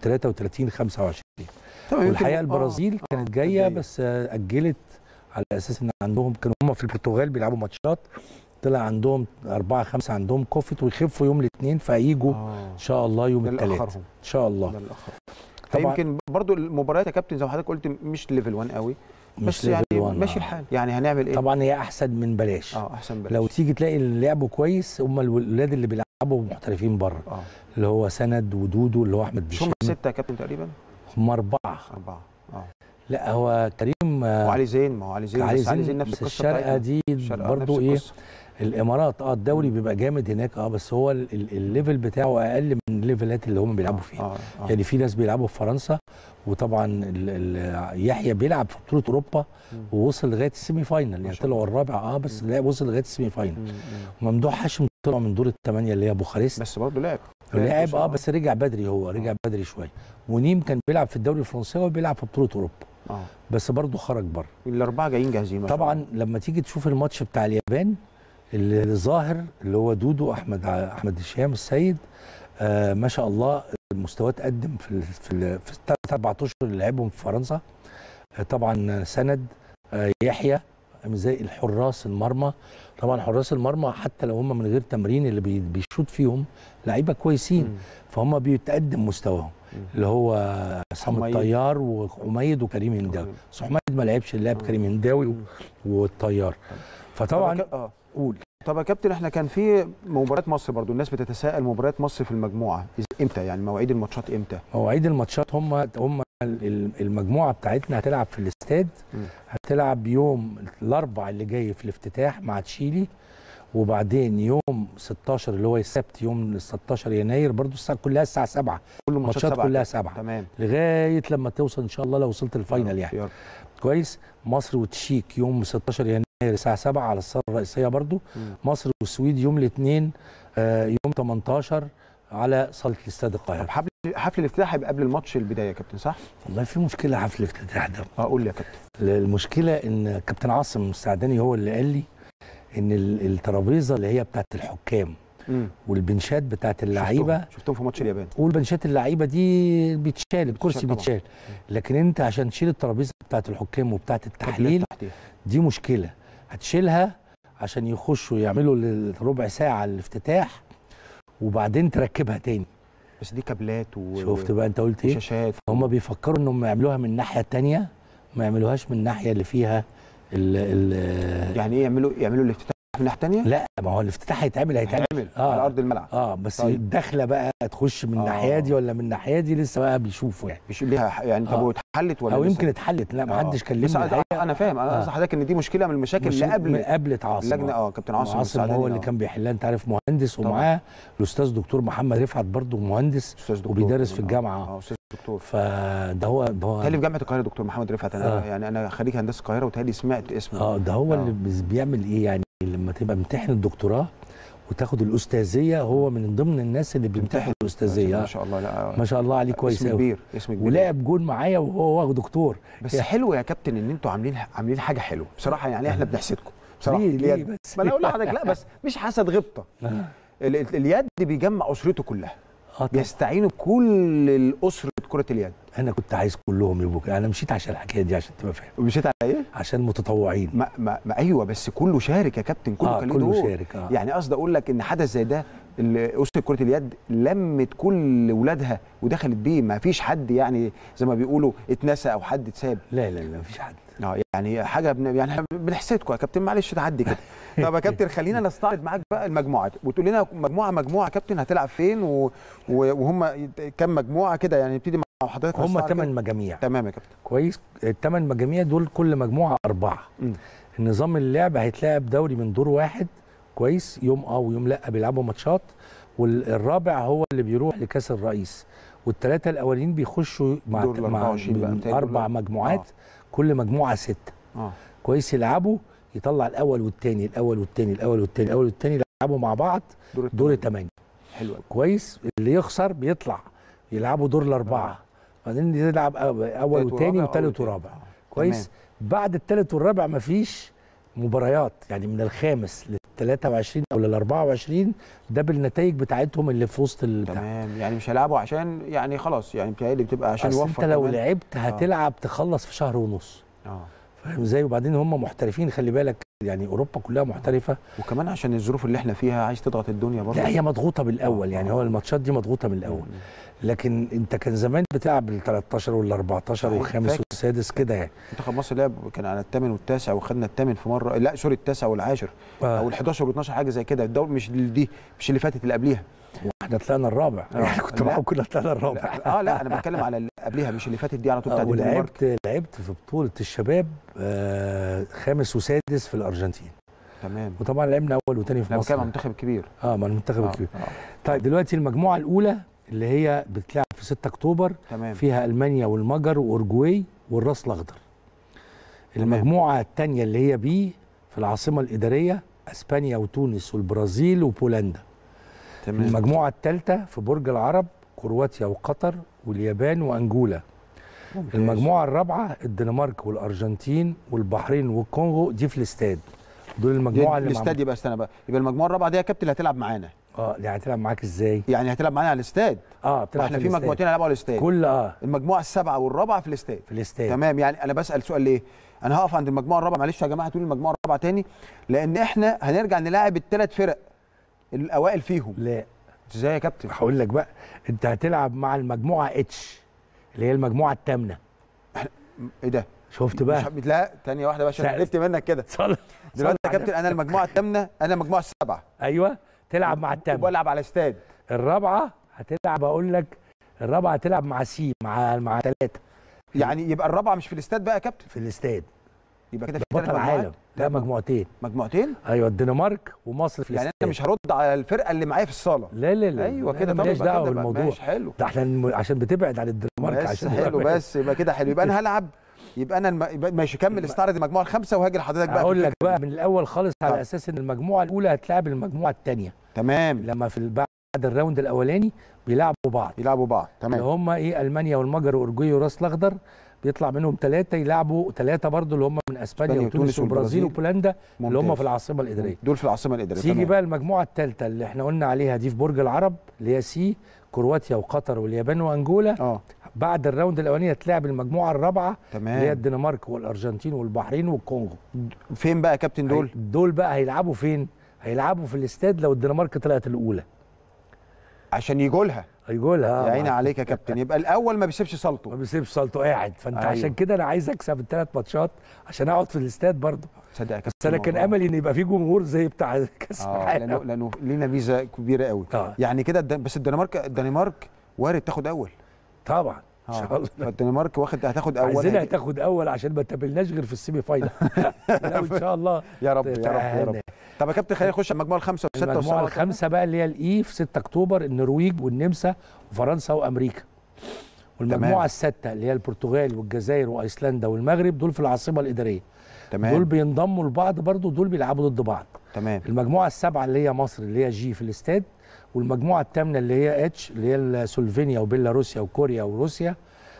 و33 25 تمام والحقيقه يمكن- البرازيل آه، كانت آه، جايه جاية. بس آه، اجلت على اساس ان عندهم كانوا هم في البرتغال بيلعبوا ماتشات طلع عندهم أربعة خمسة عندهم كوفيد ويخفوا يوم الاثنين فييجوا آه. ان شاء الله يوم ده اللي الثلاث اخرهم ان شاء الله ده اللي اخرهم طبعا فيمكن برضو المباريات يا كابتن زي ما حضرتك قلت مش ليفل 1 قوي مش بس يعني level one، ماشي آه. الحال يعني هنعمل ايه طبعا هي احسن من بلاش اه احسن بلاش لو تيجي تلاقي اللي لعبوا كويس هم الولاد اللي بيلعبوا محترفين بره اه اللي هو سند ودودو اللي هو احمد مش هم دشام ستة يا كابتن تقريبا هم اربعه أربعة اه لا هو كريم آه، وعلي زين ما هو علي زين علي بس علي زين زين نفس بس القصة الشرقه بتاعتنا. دي الشرقة برضو نفس ايه القصة. الامارات اه الدوري بيبقى جامد هناك اه بس هو ال- ال- الليفل بتاعه اقل من الليفلات اللي هم بيلعبوا فيها اه اه يعني في ناس بيلعبوا في فرنسا وطبعا ال ال يحيى بيلعب في بطوله اوروبا مم. ووصل لغايه السيمي فاينل يعني شاء طلعوا الله. الرابع اه بس مم. لا وصل لغايه السيمي فاينل مم. مم. ممدوح هاشم طلع من دور الثمانيه اللي هي بوخارست بس برضه لعب لعب اه بس رجع بدري هو رجع بدري شويه ونيم كان بيلعب في الدوري الفرنساوي وبيلعب في بطوله اوروبا اه بس برضه خرج بره الاربعه جايين جاهزين ما شاء طبعا الله. لما تيجي تشوف الماتش بتاع اليابان اللي ظاهر اللي هو دودو احمد ع- احمد هشام السيد آه ما شاء الله المستوى اتقدم في ال في ال في الثلاث اربع اشهر اللي لعبهم في فرنسا آه طبعا سند آه يحيى زي الحراس المرمى طبعا حراس المرمى حتى لو هم من غير تمرين اللي بي- بيشوط فيهم لعيبه كويسين مم. فهم بيتقدم مستواهم مم. اللي هو عصام حميد. الطيار وحميد وكريم هنداوي بس حميد ما لعبش اللعب مم. كريم هنداوي مم. والطيار فطبعا طب يا كاب- اه قول طب يا كابتن احنا كان في مباريات مصر برضو الناس بتتساءل مباريات مصر في المجموعه إز- امتى يعني مواعيد الماتشات امتى مواعيد الماتشات هم هم ال- المجموعه بتاعتنا هتلعب في الاستاد مم. هتلعب يوم الاربع اللي جاي في الافتتاح مع تشيلي وبعدين يوم 16 اللي هو السبت يوم 16 يناير برضو الساعه كلها الساعه 7 كل الماتشات الماتشات سبعة كلها كده. 7 تمام لغايه لما توصل ان شاء الله لو وصلت يا الفاينل رب، يعني يا رب. كويس مصر وتشيك يوم 16 يناير الساعه 7 على الصاله الرئيسيه برضو مم. مصر والسويد يوم الاثنين آه يوم 18 على صاله الاستاد القاهره طب حفل حفل الافتتاح هيبقى قبل الماتش البدايه يا كابتن صح؟ والله في مشكله حفل الافتتاح ده اه قول لي يا كابتن المشكله ان كابتن عاصم السعداني هو اللي قال لي ان ال- الترابيزه اللي هي بتاعت الحكام مم. والبنشات بتاعت اللعيبه شفتهم, شفتهم في ماتش اليابان والبنشات اللعيبه دي بيتشال الكرسي طبعاً. بيتشال لكن انت عشان تشيل الترابيزه بتاعت الحكام وبتاعت التحليل كابلات تحتيها. دي مشكله هتشيلها عشان يخشوا يعملوا ال- ربع ساعه الافتتاح وبعدين تركبها تاني بس دي كابلات و... شفت بقى انت قلت ايه وشاشات هم بيفكروا انهم يعملوها من الناحيه التانيه ما يعملوهاش من الناحيه اللي فيها ال ال يعني ايه يعملوا يعملوا الافتتاح من الناحيه الثانيه؟ لا ما هو الافتتاح هيتعمل هيتعمل هيعمل آه. على ارض الملعب اه بس طيب. الدخله بقى تخش من آه. الناحيه دي ولا من الناحيه دي لسه بقى بيشوفوا يعني مش ليها ح- يعني طب آه. واتحلت ولا او لسه؟ يمكن اتحلت لا ما آه. حدش بس كلمني أنا- الحقيقة. انا فاهم انا آه. قصدي حضرتك ان دي مشكله من المشاكل مش- اللي قبل قابلت عاصم اللجنه اه كابتن عاصم عاصم السعداني، هو اللي آه. كان بيحلها انت عارف مهندس طبعاً. ومعاه الاستاذ دكتور محمد رفعت برضه مهندس استاذ دكتور وبيدرس في كمان. الجامعة. اه استاذ دكتور فده هو ده هو تالي في جامعه القاهره دكتور محمد رفعت انا آه. يعني انا خريج هندسه القاهره وتالي سمعت اسمه اه ده هو آه. اللي بيز- بيعمل ايه يعني لما تبقى امتحن الدكتوراه وتاخد الاستاذيه هو من ضمن الناس اللي بيمتحن الاستاذيه ما آه. شاء الله لا ما شاء الله عليه كويس اسم قوي كبير اسم كبير ولعب جول معايا وهو واخد دكتور بس يا- حلو يا كابتن ان انتوا عاملين عاملين حاجه حلوه بصراحه يعني احنا بنحسدكم بصراحه ليه ليه اليد بس ما انا اقول لحضرتك لا بس مش حسد غبطه آه. ال- ال- اليد بيجمع اسرته كلها اه طبعا بيستعينوا بكل الاسره كره اليد انا كنت عايز كلهم يبقوا كده. انا مشيت عشان الحكايه دي عشان تبقى فاهم ومشيت على ايه؟ عشان متطوعين ما, ما, ما ايوه بس كله شارك يا كابتن كله اه كان ليه كله دور شارك اه يعني قصدي اقول لك ان حدث زي ده ال- اسره كره اليد لمت كل ولادها ودخلت بيه ما فيش حد يعني زي ما بيقولوا اتنسى او حد اتساب لا لا لا مفيش حد اه يعني حاجه بن... يعني احنا بنحسدكم يا كابتن معلش تعدي كده طب يا كابتن خلينا نستعرض معاك بقى المجموعات وتقول لنا مجموعه مجموعه يا كابتن هتلعب فين و... و... وهم كام مجموعه كده يعني نبتدي مع حضرتك هم نستعرض ثمان كده. مجاميع تمام يا كابتن كويس الثمان مجاميع دول كل مجموعه اربعه مم. النظام اللعب هيتلعب دوري من دور واحد كويس يوم اه ويوم لا بيلعبوا ماتشات والرابع هو اللي بيروح لكاس الرئيس والثلاثه الاولين بيخشوا مع, دور ال مع 24 بقى، بتهيألي اربع دول- مجموعات آه. كل مجموعه سته اه كويس يلعبوا يطلع الاول والثاني الاول والثاني الاول والثاني الاول والثاني يلعبوا مع بعض دور دور التمانية. الثمانيه حلو أوي. كويس اللي يخسر بيطلع يلعبوا دور الاربعه بعدين يلعب أو- اول تالت وثاني ورابع، وثالث أول ورابع وتاني. كويس بعد الثالث والرابع مفيش مباريات يعني من الخامس 23 او لل 24 ده بالنتائج بتاعتهم اللي في وسط البتاع تمام يعني مش هيلعبوا عشان يعني خلاص يعني بتهيألي بتبقى عشان بس يوفر انت لو كمان. لعبت هتلعب تخلص في شهر ونص اه فاهم ازاي وبعدين هم محترفين خلي بالك يعني اوروبا كلها محترفه وكمان عشان الظروف اللي احنا فيها عايز تضغط الدنيا برضه لا هي مضغوطه بالاول يعني آه. هو الماتشات دي مضغوطه من الاول لكن انت كان زمان بتلعب بال 13 وال 14 صحيح، والخامس فاكر. والسادس كده يعني منتخب مصر لعب كان على الثامن والتاسع وخدنا الثامن في مره لا سوري التاسع والعاشر او ال 11 وال12 حاجه زي كده الدوري مش دي مش اللي فاتت اللي قبليها احنا طلعنا الرابع آه. يعني كنت لا. معاهم كنا طلعنا الرابع لا اه لا انا بتكلم على اللي قبلها مش اللي فاتت دي على طول آه، بتاعت الدنمارك ولعبت لعبت في بطوله الشباب آه خامس وسادس في الارجنتين تمام وطبعا لعبنا اول وثاني في انا مصر بتكلم عن منتخب كبير اه ما المنتخب آه، الكبير آه. طيب دلوقتي المجموعه الاولى اللي هي بتلعب في 6 اكتوبر تمام فيها المانيا والمجر واورجواي والراس الاخضر تمام. المجموعه الثانيه اللي هي بي في العاصمه الاداريه اسبانيا وتونس والبرازيل وبولندا تمام المجموعه الثالثه في برج العرب كرواتيا وقطر واليابان وانجولا ممتاز. المجموعه الرابعه الدنمارك والارجنتين والبحرين والكونغو دي في الاستاد دول دي المجموعه اللي الاستاد يبقى استنى بقى يبقى المجموعه الرابعه دي يا كابتن اللي هتلعب معانا اه دي هتلعب معاك ازاي يعني هتلعب معانا على الاستاد اه بتلعب احنا في الاستاد. مجموعتين هيلعبوا على الاستاد كل اه المجموعه السابعه والرابعه في الاستاد في الاستاد تمام يعني انا بسال سؤال ليه انا هقف عند المجموعه الرابعه معلش يا جماعه تقول المجموعه الرابعه تاني لان احنا هنرجع نلاعب الثلاث فرق الاوائل فيهم لا ازاي يا كابتن هقول لك بقى انت هتلعب مع المجموعه اتش اللي هي المجموعه الثامنه ايه ده شفت بقى مش- لا ثانيه واحده بقى عشان سأل. عرفت منك كده صل دلوقتي صل يا كابتن انا المجموعه الثامنه انا المجموعه السابعه ايوه تلعب مع الثامنه وبلعب على استاد الرابعه هتلعب اقول لك الرابعه هتلعب مع سي مع مع ثلاثه يعني يبقى الرابعه مش في الاستاد بقى يا كابتن في الاستاد يبقى كده في بطل ثلاث عالم مجموعات ده مجموعتين مجموعتين ايوه الدنمارك ومصر في يعني الاستاد انا مش هرد على الفرقه اللي معايا في الصاله لا لا لا ايوه لا، كده أنا طب ماليش يبقى دعوه كده بقى بالموضوع ماشي حلو ده احنا الم- عشان بتبعد عن الدنمارك بس عشان حلو بس يبقى كده حلو يبقى انا هلعب يبقى انا الم... يبقى ماشي كمل استعرض المجموعه الخامسه وهاجي لحضرتك بقى في اقول لك الفكرة بقى دي. من الاول خالص طب. على اساس ان المجموعه الاولى هتلاعب المجموعه الثانيه تمام لما في ال- بعد الراوند الاولاني بيلعبوا بعض يلعبوا بعض اللي تمام هم ايه المانيا والمجر واورجواي وراس الاخضر بيطلع منهم ثلاثه يلعبوا ثلاثه برضو اللي هم من اسبانيا إسبانيا وتونس وتونس والبرازيل والبرازيل. وبولندا اللي هم ممتاز. في العاصمه الاداريه دول في العاصمه الاداريه تيجي تمام. بقى المجموعه الثالثه اللي احنا قلنا عليها دي في برج العرب اللي هي سي كرواتيا وقطر واليابان وانجولا اه بعد الراوند الاولاني هتلاعب المجموعه الرابعه اللي هي تمام الدنمارك والارجنتين والبحرين والكونغو فين بقى يا كابتن دول هي- دول بقى هيلعبوا فين هيلعبوا في الاستاد لو الدنمارك طلعت الاولى عشان يجوا لها هيقولها يا عيني عليك يا كابتن يبقى الاول ما بيسيبش ما صالته بيسيبش صالته قاعد فانت أيوه. عشان كده انا عايز اكسب الثلاث ماتشات عشان اقعد في الاستاد برضه تصدق يا كابتن بس انا كان الموضوع- املي ان يبقى في جمهور زي بتاع كاس اه العالم لانه لانه لينا ميزه كبيره قوي اه يعني كده الد- بس الدنمارك الدنمارك وارد تاخد اول طبعا ان شاء اه الله فالدنمارك واخد هتاخد اول عايزينها هيجي- تاخد اول عشان ما تقابلناش غير في السيمي فاينل لا ان شاء الله يا رب يا رب يا رب تتأهلنا. طب يا كابتن خلينا نخش على المجموعه الخامسه والسته المجموعه والسبعه الخامسه بقى اللي هي الاي في 6 اكتوبر النرويج والنمسا وفرنسا وامريكا والمجموعه تمام. السادسه اللي هي البرتغال والجزائر وايسلندا والمغرب دول في العاصمه الاداريه تمام دول بينضموا لبعض برضو دول بيلعبوا ضد بعض تمام المجموعه السابعه اللي هي مصر اللي هي جي في الاستاد والمجموعه الثامنه اللي هي اتش اللي هي سلوفينيا وبيلاروسيا وكوريا وروسيا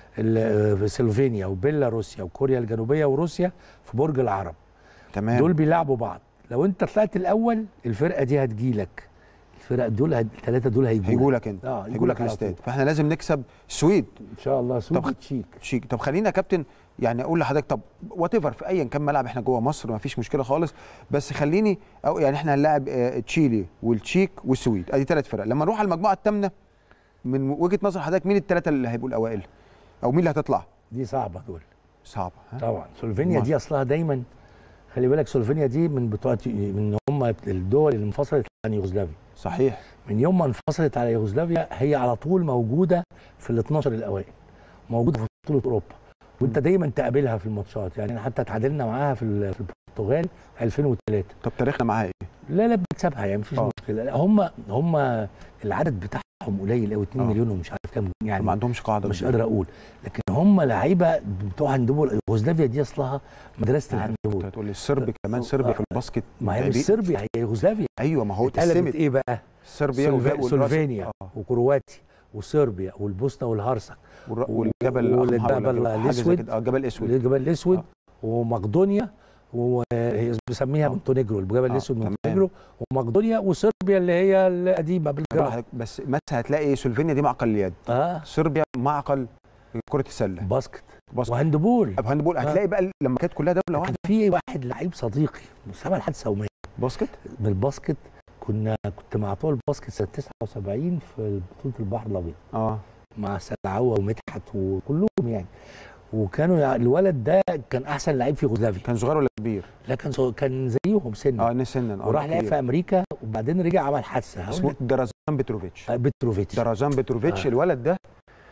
ال- سلوفينيا وبيلاروسيا وكوريا الجنوبيه وروسيا في برج العرب تمام دول بيلعبوا بعض لو انت طلعت الاول الفرقه دي هتجيلك الفرق دول الثلاثه دول هيجوا هيجوا لك انت اه هيجوا لك على الاستاد طول. فاحنا لازم نكسب السويد ان شاء الله طب سوق تشيك شيك طب خلينا يا كابتن يعني اقول لحضرتك طب وات ايفر في ايا كان ملعب احنا جوه مصر ما فيش مشكله خالص بس خليني أو يعني احنا هنلاعب آه، تشيلي والتشيك والسويد ادي ثلاث فرق لما نروح على المجموعه الثامنه من وجهه نظر حضرتك مين الثلاثه اللي هيبقوا الاوائل او مين اللي هتطلع دي صعبه دول صعبه ها طبعا سلوفينيا مصر. دي اصلها دايما خلي بالك سلوفينيا دي من بتوع من هم الدول اللي انفصلت عن يوغوسلافيا صحيح من يوم ما انفصلت على يوغوسلافيا هي على طول موجوده في ال 12 الاوائل موجوده في بطوله اوروبا وانت دايما تقابلها في الماتشات يعني حتى تعادلنا معاها في ال- في البرتغال 2003 طب تاريخنا معاها ايه لا لا بنكسبها يعني مفيش آه. مشكله لا هم هم العدد بتاعهم قليل قوي 2 آه. مليون ومش عارف كام يعني ما عندهمش قاعده مش كبيرة. قادر اقول لكن هم لعيبه بتوع هاندبول يوغوسلافيا دي اصلها مدرسه عارف، الهاندبول كنت هتقول لي الصرب كمان صربيا في الباسكت ما هي مش متعبين. صربيا هي يوغوسلافيا ايوه ما هو اتقلبت اتقسمت ايه بقى؟ صربيا سلوفا- والراس- سلوفينيا آه. وكرواتيا وصربيا والبوسنه والهرسك والر- و- والجبل والجبل الأحمر ولا حاجة زي الأسود. كده. اه الجبل الاسود الجبل الاسود آه. ومقدونيا وهي بيسميها آه. مونتينيجرو الجبل آه، الاسود تمام. مونتينيجرو ومقدونيا وصربيا اللي هي القديمه برافو بالجراح عليك. بس مثلا هتلاقي سلوفينيا دي معقل اليد اه صربيا معقل كره السله باسكت باسكت وهاندبول طب هاندبول هتلاقي بقى لما كانت كلها دوله كان واحده في واحد لعيب صديقي مستوى الحادثه يوميا باسكت بالباسكت كنا كنت مع بتوع الباسكت سنه 79 في بطوله البحر الابيض اه مع سلعوه ومدحت وكلهم يعني وكانوا يع- الولد ده كان احسن لعيب في يوغوسلافيا كان صغير ولا كبير لكن صو- كان زيهم سن اه ناس سنا آه، وراح لعب كبير. في امريكا وبعدين رجع عمل حادثه هقول اسمه لك درازان بتروفيتش آه، بتروفيتش درازان بتروفيتش آه. الولد ده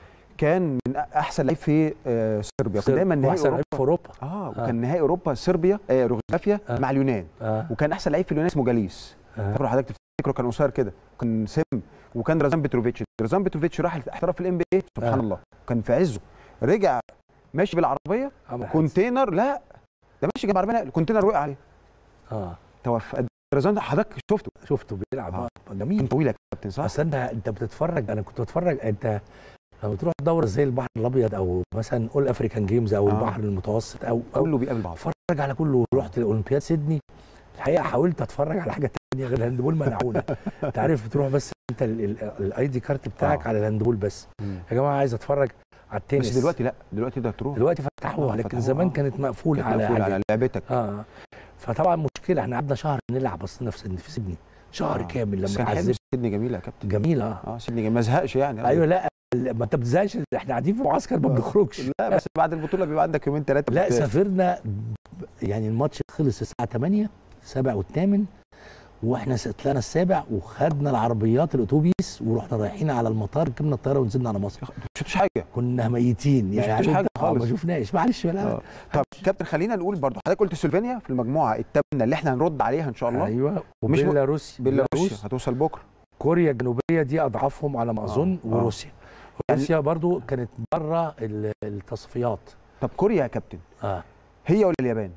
كان من احسن لعيب في آه، صربيا كان دايما نهائي احسن لعيب اوروبا في اوروبا اه آه. وكان نهائي اوروبا صربيا آه يوغوسلافيا آه. مع اليونان اه وكان احسن لعيب في اليونان اسمه جاليس آه. فاكره حضرتك تفتكره كان قصير كده كان سم وكان درازان بتروفيتش درازان بتروفيتش راح احترف في الام بي اي سبحان آه. الله كان في عزه رجع ماشي بالعربيه عمل حادثة. كونتينر لا ده ماشي جنب عربيه الكونتينر وقع عليه اه توفى درازان ده حضرتك شفته شفته بيلعب آه. آه. جميل كان طويل يا كابتن صح؟ اصل انت انت بتتفرج انا كنت بتفرج انت لما تروح دورة زي البحر الابيض او مثلا اول افريكان جيمز او آه. البحر المتوسط او او كله بيقابل بعض اتفرج على كله رحت الاولمبياد سيدني الحقيقه حاولت اتفرج على حاجه تانية غير الهاندبول منعونا انت عارف بتروح بس انت الاي دي كارت بتاعك آه. على الهاندبول بس مم. يا جماعه عايز اتفرج على التنس بس دلوقتي لا دلوقتي ده تروح دلوقتي فتحوها آه، لكن فتحوها، زمان آه. كانت مقفوله كانت على مقفولة حاجة. على لعبتك اه فطبعا مشكله احنا قعدنا شهر نلعب اصلنا في سيدني في سيدني شهر آه. كامل بس لما كان حلو اتعذبت سيدني جميله يا كابتن جميله اه اه سيدني جميلة. ما زهقش يعني ايوه لا ما انت بتزهقش احنا قاعدين في معسكر ما بنخرجش لا بس بعد البطوله بيبقى عندك يومين ثلاثه لا سافرنا يعني الماتش خلص الساعه 8 السابع والثامن واحنا س- طلعنا السابع وخدنا العربيات الاتوبيس ورحنا رايحين على المطار ركبنا الطياره ونزلنا على مصر ما شفتش حاجه كنا ميتين يعني شفتش عارف حاجة انت؟ آه، خالص. ما شفناش معلش لا آه. طب كابتن خلينا نقول برضو حضرتك قلت سلوفينيا في المجموعه الثامنه اللي احنا هنرد عليها ان شاء الله ايوه مش م- وبيلاروس بيلاروسيا هتوصل بكره كوريا الجنوبيه دي اضعافهم على ما آه، اظن آه. وروسيا روسيا برضو كانت بره ال- التصفيات طب كوريا يا كابتن اه هي ولا اليابان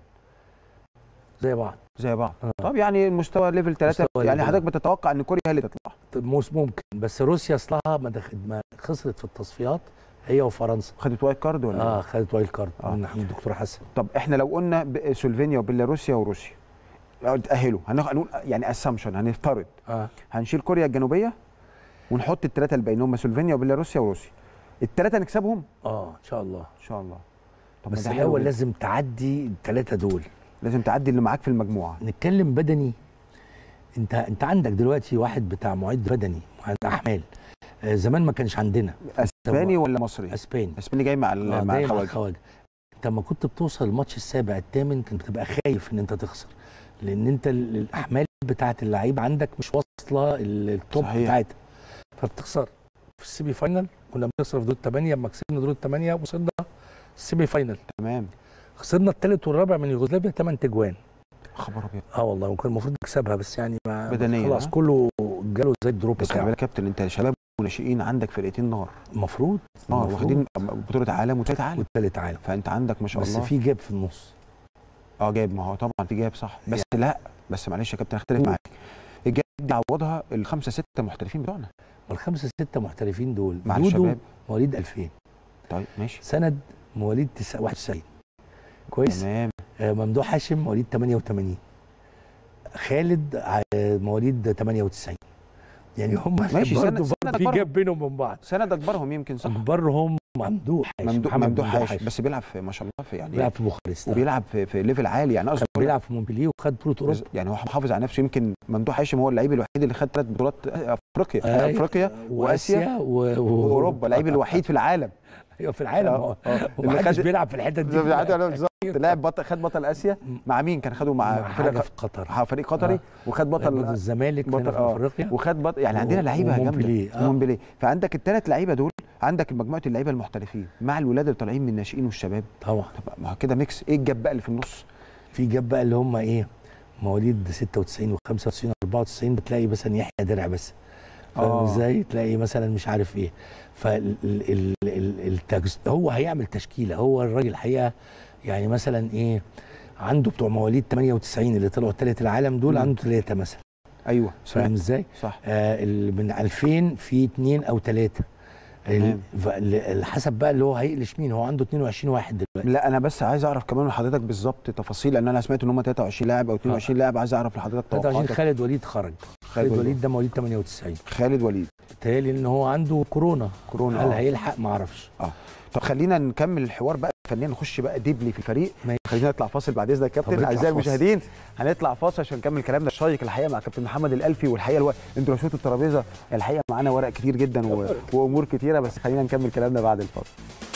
زي بعض زي بعض آه. طب يعني المستوى ليفل ثلاثة مستوى يعني ليفل. حضرتك بتتوقع ان كوريا هي اللي تطلع طب موس ممكن بس روسيا اصلها ما, دخل ما خسرت في التصفيات هي وفرنسا خدت وايت كارد ولا اه إيه؟ خدت وايلد كارد آه. من عند الدكتور حسن طب احنا لو قلنا ب- سلوفينيا وبيلاروسيا وروسيا تأهلوا هنخ- هنقول يعني اسامبشن هنفترض اه هنشيل كوريا الجنوبيه ونحط الثلاثه الباقيين هم سلوفينيا وبيلاروسيا وروسيا الثلاثه نكسبهم اه ان شاء الله ان شاء الله طب ما بس ده حلو الاول جدا. لازم تعدي الثلاثه دول لازم تعدي اللي معاك في المجموعه نتكلم بدني انت انت عندك دلوقتي واحد بتاع معد بدني معد احمال آه زمان ما كانش عندنا اسباني ولا مصري اسباني اسباني جاي مع ال- آه مع دايما الخواجه الخواجه انت لما كنت بتوصل الماتش السابع الثامن كنت بتبقى خايف ان انت تخسر لان انت ال- الاحمال بتاعت اللعيب عندك مش واصله ال- التوب صحيح. بتاعتها فبتخسر في السيمي فاينال كنا بنخسر في دور الثمانيه لما كسبنا دور الثمانيه وصلنا السيمي فاينال تمام خسرنا الثالث والرابع من يوغوسلافيا 8 تجوان خبر ابيض اه والله وكان المفروض نكسبها بس يعني ما بدنيا، خلاص ها؟ كله جاله زي الدروب بس خلي بتاعه بالك يا كابتن انت شباب وناشئين عندك فرقتين نار المفروض نار المفروض. واخدين بطوله عالم وثالث عالم والثالث عالم فانت عندك ما شاء بس الله في جاب في النص اه جايب ما هو طبعا في جايب صح بس لا بس معلش يا كابتن اختلف معاك الجايب دي عوضها الخمسه سته محترفين بتوعنا والخمسه سته محترفين دول مع دودو الشباب مواليد 2000 طيب ماشي سند مواليد تسع- 91 كويس تمام آه ممدوح هاشم مواليد 88 خالد ع- مواليد 98 يعني هم ماشي، سند- برضه سند في برضه. جاب بينهم وبين بعض سند اكبرهم يمكن صح اكبرهم ممدوح هاشم ممدوح محمد ممدوح هاشم بس بيلعب في ما شاء الله في يعني بيلعب في بوخارست وبيلعب في, في ليفل عالي يعني كان قصدي بيلعب في مونبليه وخد بطوله اوروبا يعني هو محافظ على نفسه يمكن ممدوح هاشم هو اللعيب الوحيد اللي خد ثلاث بطولات افريقيا أيوة. افريقيا واسيا و... و... واوروبا اللعيب الوحيد في العالم ايوه في العالم آه، اه آه. اللي ومحدش خد- بيلعب في الحتت دي بالظبط لعب بطل خد بطل اسيا مع مين كان خده مع, مع حاجه فرقه في قطر مع فريق قطري آه. وخد بطل بطل الزمالك بطل هنا في آه. افريقيا وخد بطل يعني عندنا و- لعيبه ومونبليه، جامده آه. ومونبليه فعندك الثلاث لعيبه دول عندك مجموعه اللعيبه المحترفين مع الولاد اللي طالعين من الناشئين والشباب طبعا طب ما هو كده ميكس ايه الجاب بقى اللي في النص في جاب بقى اللي هم ايه مواليد 96 و95 و94 بتلاقي مثلا يحيى درع بس فاهم آه. ازاي تلاقي مثلا مش عارف ايه فال ال ال ال التجس هو هيعمل تشكيله هو الراجل الحقيقه يعني مثلا ايه عنده بتوع مواليد 98 اللي طلعوا ثالث العالم دول مم. عنده ثلاثه مثلا ايوه فاهم ازاي صح آه ال- من 2000 في اثنين او ثلاثه ال- ف- ال- حسب بقى اللي هو هيقلش مين هو عنده 22 واحد دلوقتي لا انا بس عايز اعرف كمان من حضرتك بالظبط تفاصيل لان انا سمعت ان هم 23 لاعب او 22 لاعب عايز اعرف لحضرتك 23 توقعاتك خالد وليد خرج خالد وليد. وليد ده مواليد 98 خالد وليد بيتهيألي ان هو عنده كورونا كورونا هل آه. هيلحق ما اعرفش اه طب خلينا نكمل الحوار بقى فنيا نخش بقى ديبلي في الفريق ماشي. خلينا نطلع فاصل بعد اذنك يا طب كابتن اطلع اعزائي فاصل. المشاهدين هنطلع فاصل عشان نكمل كلامنا الشيق الحقيقه مع كابتن محمد الالفي والحقيقه الو... انتوا لو شفتوا الترابيزه الحقيقه معانا ورق كتير جدا و... وامور كتيره بس خلينا نكمل كلامنا بعد الفاصل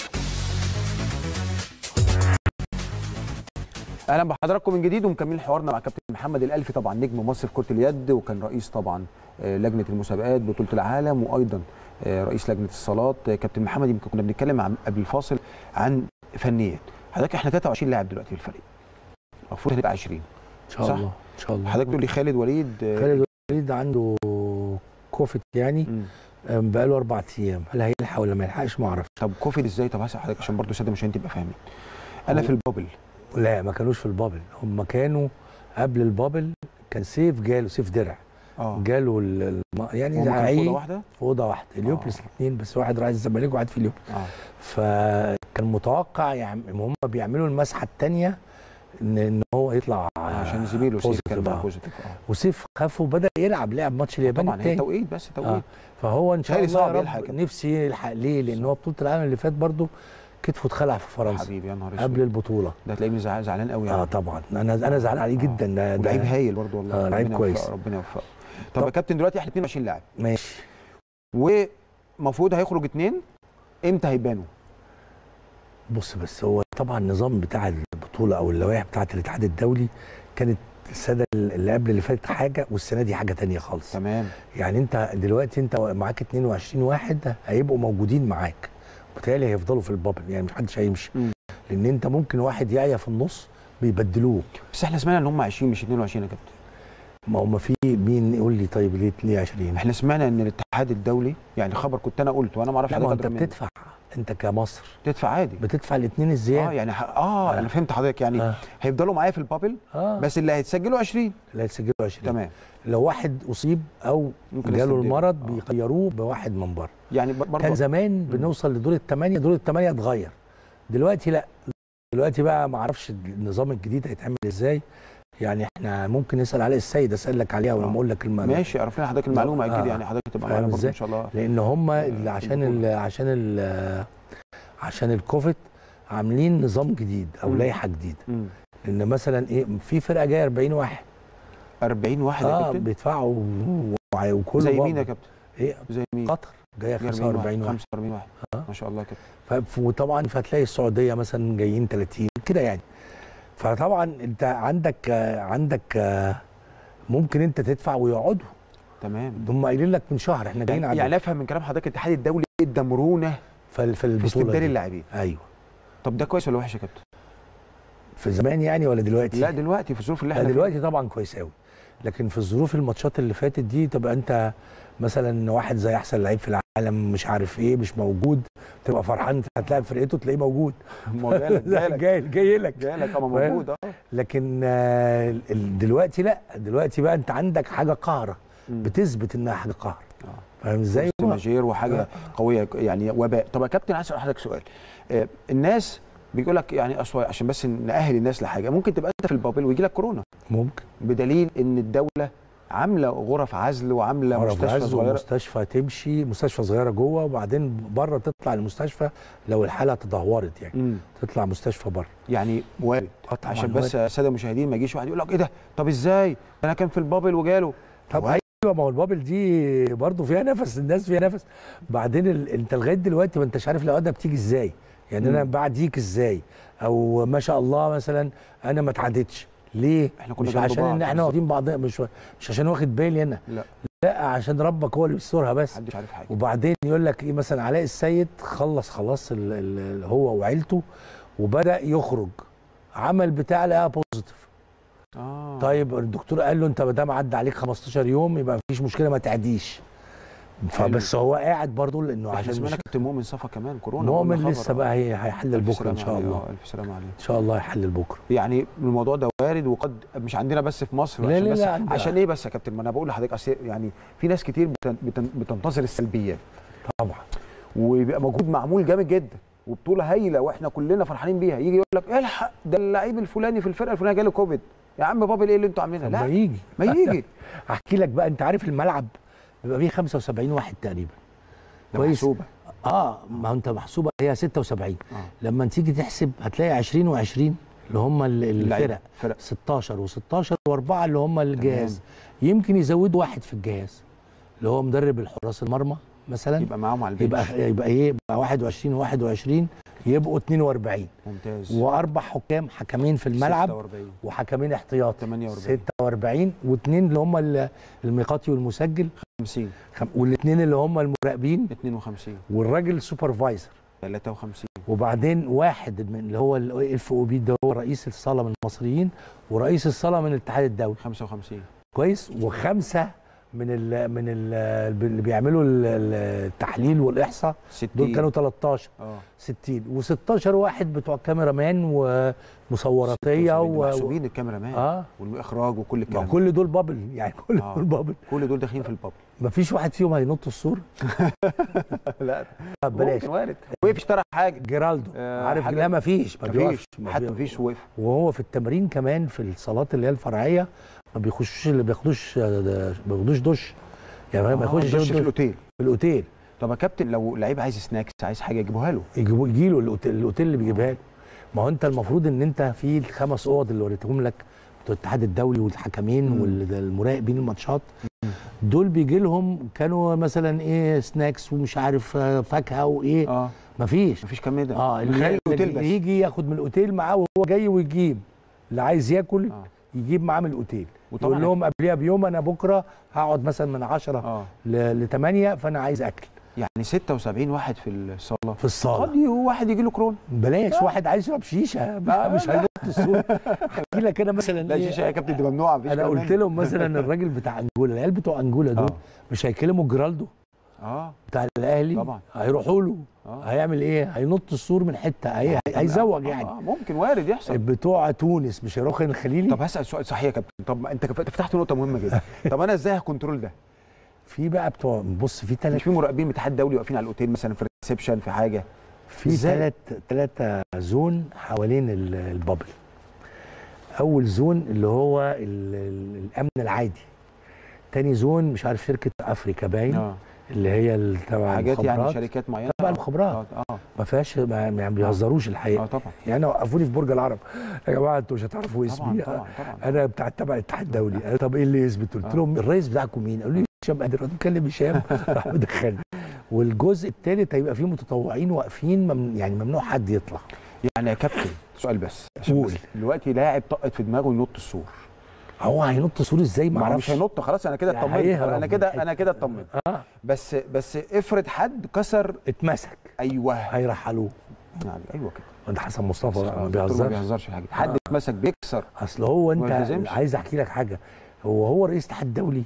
اهلا بحضراتكم من جديد ومكملين حوارنا مع كابتن محمد الالفي طبعا نجم مصر في كره اليد وكان رئيس طبعا آه، لجنه المسابقات بطوله العالم وايضا آه، رئيس لجنه الصالات آه، كابتن محمد يمكن كنا بنتكلم عن قبل الفاصل عن فنيا حضرتك احنا 23 لاعب دلوقتي في الفريق المفروض هنبقى 20 ان شاء صح. الله ان شاء الله حضرتك تقول لي خالد وليد آه، خالد وليد عنده كوفيد يعني مم. أم، بقاله اربع ايام هل هيلحق ولا ما يلحقش ما اعرفش طب كوفيد ازاي طب هسأل حضرتك عشان برضه ساده مش تبقى فاهمين انا هو- في البابل لا ما كانوش في البابل هم كانوا قبل البابل كان سيف جاله سيف درع اه جاله ال- الم... يعني هما كانوا في زعيق اوضه واحده في اوضه واحده اليوبلس الاثنين بس واحد راعي الزمالك وواحد في اليوم اه فكان متوقع يعني هم بيعملوا المسحه الثانيه ان ان هو يطلع عشان زميله سيف كان positive، بقى آه. بوزيتيف اه وسيف خاف وبدا يلعب لعب ماتش اليابان طبعا هي الثاني توقيت بس توقيت آه. فهو ان شاء تهيألي الله صعب يا يلحق رب كده. نفسي يلحق ليه لان هو بطوله العالم اللي فات برضه كتفه اتخلع في فرنسا حبيبي يا نهار اسود قبل البطوله ده تلاقيني زعلان زعلان قوي اه يعني طبعا انا انا زعلان عليه آه. جدا ده ده- ولعيب هايل برضه والله آه، لعيب ربنا كويس. يوفقه، ربنا يوفقه طب طب- يا كابتن دلوقتي احنا 22 لاعب ماشي ومفروض هيخرج اثنين امتى هيبانوا؟ بص بس هو طبعا النظام بتاع البطوله او اللوائح بتاعه الاتحاد الدولي كانت السنه اللي قبل اللي فاتت حاجه والسنه دي حاجه تانية خالص تمام يعني انت دلوقتي انت معاك 22 واحد هيبقوا موجودين معاك بالتالي هيفضلوا في البابل يعني مش حدش هيمشي مم. لان انت ممكن واحد يعيا في النص بيبدلوه بس احنا سمعنا ان هم 20 مش 22 يا كابتن ما هم في مين يقول لي طيب ليه ليه 20 احنا سمعنا ان الاتحاد الدولي يعني خبر كنت انا قلته وانا ما اعرفش لا ما هو حضرتك انت أدرى مني. بتدفع انت كمصر تدفع عادي بتدفع الاثنين اه الزياده يعني ح... اه, آه. انا فهمت حضرتك يعني اه, هيفضلوا معايا في البابل آه. بس اللي هيتسجلوا 20 لا يسجلوا 20 تمام لو واحد اصيب او ممكن جاله يستبدلوا. المرض آه. بيغيروه بواحد من بره يعني ب- برضه كان زمان بنوصل لدور الثمانيه دور الثمانيه اتغير دلوقتي لا دلوقتي بقى ما اعرفش النظام الجديد هيتعمل ازاي يعني احنا ممكن نسال علي السيد اسالك عليها ولما آه. اقول لك المعلومه ماشي عرف لنا حضرتك المعلومه اكيد آه. يعني حضرتك تبقى فاهم معانا برضه إزاي؟ ان شاء الله لان هم اللي عشان ال عشان ال عشان الكوفيد عاملين نظام جديد او مم. لائحه جديده مم. ان مثلا ايه في فرقه جايه 40 واحد 40 واحد يا اه كابتن بيدفعوا وع- وكله زي بقى- مين يا كابتن ايه زي مين قطر جايه 45 واحد 45 واحد آه. ما شاء الله كده ف- وطبعا فتلاقي السعوديه مثلا جايين 30 كده يعني فطبعا انت عندك آه، عندك آه، ممكن انت تدفع ويقعدوا تمام هم قايلين لك من شهر احنا جايين يعني, على يعني افهم من كلام حضرتك الاتحاد الدولي ادى مرونه في في في البطوله استبدال دي. اللاعبين ايوه طب ده كويس ولا وحش يا كابتن؟ في زمان يعني ولا دلوقتي لا دلوقتي في الظروف اللي لا احنا دلوقتي طبعا كويس قوي لكن في الظروف الماتشات اللي فاتت دي تبقى انت مثلا واحد زي احسن لعيب في العالم مش عارف ايه مش موجود تبقى فرحان هتلاعب فرقته تلاقيه موجود فيها ما هو جالك لا، جالك جاي جاي لك جالك اه ما فاهم؟ موجود اه لكن آه، ال- دلوقتي لا دلوقتي بقى انت عندك حاجه قاهره مم. بتثبت انها حاجه قهر آه. فاهم ازاي؟ وسط ماجير وحاجه قويه يعني وباء طب يا كابتن عايز اسال حضرتك سؤال آه الناس بيقول لك يعني اصل عشان بس نأهل الناس لحاجه ممكن تبقى انت في البابل ويجي لك كورونا ممكن بدليل ان الدوله عامله غرف عزل وعامله غرف مستشفى عز صغيره ومستشفى تمشي مستشفى صغيره جوه وبعدين بره تطلع المستشفى لو الحاله تدهورت يعني مم. تطلع مستشفى بره يعني وارد آه طبعاً عشان وارد. بس الساده المشاهدين ما يجيش واحد يقول لك ايه ده طب ازاي انا كان في البابل وجاله طب وارد. ايوه ما هو البابل دي برضه فيها نفس الناس فيها نفس بعدين ال... انت لغايه دلوقتي ما انتش عارف العقده بتيجي ازاي يعني انا مم. بعديك ازاي او ما شاء الله مثلا انا ما اتعدتش ليه احنا كنا مش جنب عشان بعض ان احنا بالظبط. واخدين بعض مش مش عشان واخد بالي انا لا لا عشان ربك هو اللي بيسترها بس محدش عارف حاجه وبعدين يقول لك ايه مثلا علاء السيد خلص خلاص ال ال هو وعيلته وبدا يخرج عمل بتاع لقاها بوزيتيف اه طيب الدكتور قال له انت ما دام عدى عليك 15 يوم يبقى مفيش مشكله ما تعديش فبس هو قاعد برضه لانه احنا عشان سمعنا مش كابتن مؤمن صفا كمان كورونا مؤمن قلنا لسه خبر. بقى هي هيحلل ألف بكره ان سلامة شاء عليه، الله آه، الف سلامه عليه ان شاء الله هيحلل بكره يعني الموضوع ده وارد وقد مش عندنا بس في مصر لا، عشان لا، بس لا، عندنا. عشان ايه بس يا كابتن ما انا بقول لحضرتك أصل يعني في ناس كتير بتن بتن بتنتظر السلبيات طبعا وبيبقى مجهود معمول جامد جدا وبطوله هايله واحنا كلنا فرحانين بيها يجي يقول لك الحق ده اللعيب الفلاني في الفرقه الفلانيه جاله كوفيد يا عم بابل ايه اللي انتوا عاملينها طب ما لا يجي ما يجي احكي لك بقى انت عارف الملعب بيبقى فيه 75 واحد تقريبا ده كويس. محسوبه اه ما هو انت محسوبه هي 76 آه. لما تيجي تحسب هتلاقي 20 و20 اللي هم ال- اللعيبة. الفرق فرق 16 و16 واربعه اللي هم الجهاز يمكن يزودوا واحد في الجهاز اللي هو مدرب الحراس المرمى مثلا يبقى معاهم على البنش يبقى يبقى ايه يبقى 21 و21 يبقوا 42 ممتاز واربع حكام حكمين في الملعب 46 وحكمين احتياطي 48 46 واثنين اللي هم ال- الميقاتي والمسجل 50 خم- والاثنين اللي هم المراقبين 52 والراجل سوبرفايزر 53 وبعدين واحد من اللي هو الاف او بي ده هو رئيس الصاله من المصريين ورئيس الصاله من الاتحاد الدولي 55 كويس وخمسه من ال من ال اللي بيعملوا ال- ال- التحليل والاحصاء 60 دول كانوا 13 اه 60 و16 واحد بتوع كاميرا مان ومصوراتيه و... محسوبين الكاميرا مان اه والاخراج وكل ما الكلام كل دول بابل يعني كل آه. دول بابل كل دول داخلين في البابل مفيش واحد فيهم هينط السور لا طب بلاش ممكن وارد وقف اشترى حاجه جيرالدو آه، عارف حاجة- لا مفيش ما مفيش بيوقفش ما حتى بي- مفيش وقف وهو في التمرين كمان في الصالات اللي هي الفرعيه ما بيخشوش اللي بياخدوش ما بياخدوش دش يعني ما يخشش دش ياخد في دش الاوتيل في الاوتيل طب يا كابتن لو لعيب عايز سناكس عايز حاجه يجيبوها له يجيبوا يجي له الاوتيل, الأوتيل اللي بيجيبها له ما هو انت المفروض ان انت في الخمس اوض اللي وريتهم لك بتوع الاتحاد الدولي والحكمين مم. والمراقبين الماتشات دول بيجي لهم كانوا مثلا ايه سناكس ومش عارف آه، فاكهه وايه اه مفيش مفيش كم ده اه اللي اللي الاوتيل بس يجي ياخد من الاوتيل معاه وهو جاي ويجيب اللي عايز ياكل اه يجيب معاه من الاوتيل وطبعاً يقول لهم قبلها بيوم انا بكره هقعد مثلا من 10 اه ل 8 فانا عايز اكل يعني 76 واحد في الصاله في الصاله قد ي- واحد يجي له كورونا بلاش واحد عايز يشرب شيشه مش, لا، مش لا. هينط السور احكي لك انا مثلا لا إيه، شيشه يا كابتن دي ممنوعه مفيش انا كلام قلت منه. لهم مثلا الراجل بتاع انجولا العيال بتوع انجولا دول اه مش هيكلموا جرالدو اه بتاع الاهلي طبعا. هيروحوا له اه هيعمل ايه هينط السور من حته هي... هيزوج آه، يعني آه، ممكن وارد يحصل بتوع تونس مش هيروحوا الخليلي طب هسال سؤال صحيح يا كابتن طب ما انت كف- فتحت نقطه مهمه جدا طب انا ازاي هكنترول ده في بقى بتوع بص في مش ثلاث في مراقبين من الاتحاد الدولي واقفين على الاوتيل مثلا في الريسبشن في حاجه في إزاي؟ ثلاث ثلاثة زون حوالين ال- البابل اول زون اللي هو ال- ال- الامن العادي تاني زون مش عارف شركه افريكا باين اه اللي هي ال- تبع حاجات يعني المخابرات. شركات معينه تبع آه، المخابرات. اه اه ما فيهاش ما ما بيهزروش اه الحقيقه طبعا يعني أنا وقفوني في برج العرب يا جماعه انتوا مش هتعرفوا طبعا اسمي طبعا طبعا انا بتاع تبع الاتحاد الدولي أنا طب ايه اللي يثبت قلت آه. لهم الرئيس بتاعكم مين قالوا لي هشام قادر قلت بكلم هشام راح مدخلني والجزء الثالث هيبقى فيه متطوعين واقفين ممن يعني ممنوع حد يطلع يعني يا كابتن سؤال بس عشان قول. بس دلوقتي لاعب طقت في دماغه ينط السور هو هينط سور ازاي ما ما هو اعرفش مش هينط خلاص انا كده يعني اطمنت هيهرب انا من كده الحتة. انا كده اطمنت اه بس بس افرض حد كسر اتمسك ايوه هيرحلوه يعني ايوه كده انت حسن مصطفى ما الدكتور ما بيهزرش بيهزرش في حاجه حد آه. اتمسك بيكسر اصل هو ما انت يلتزمش. عايز احكي لك حاجه هو هو رئيس الاتحاد الدولي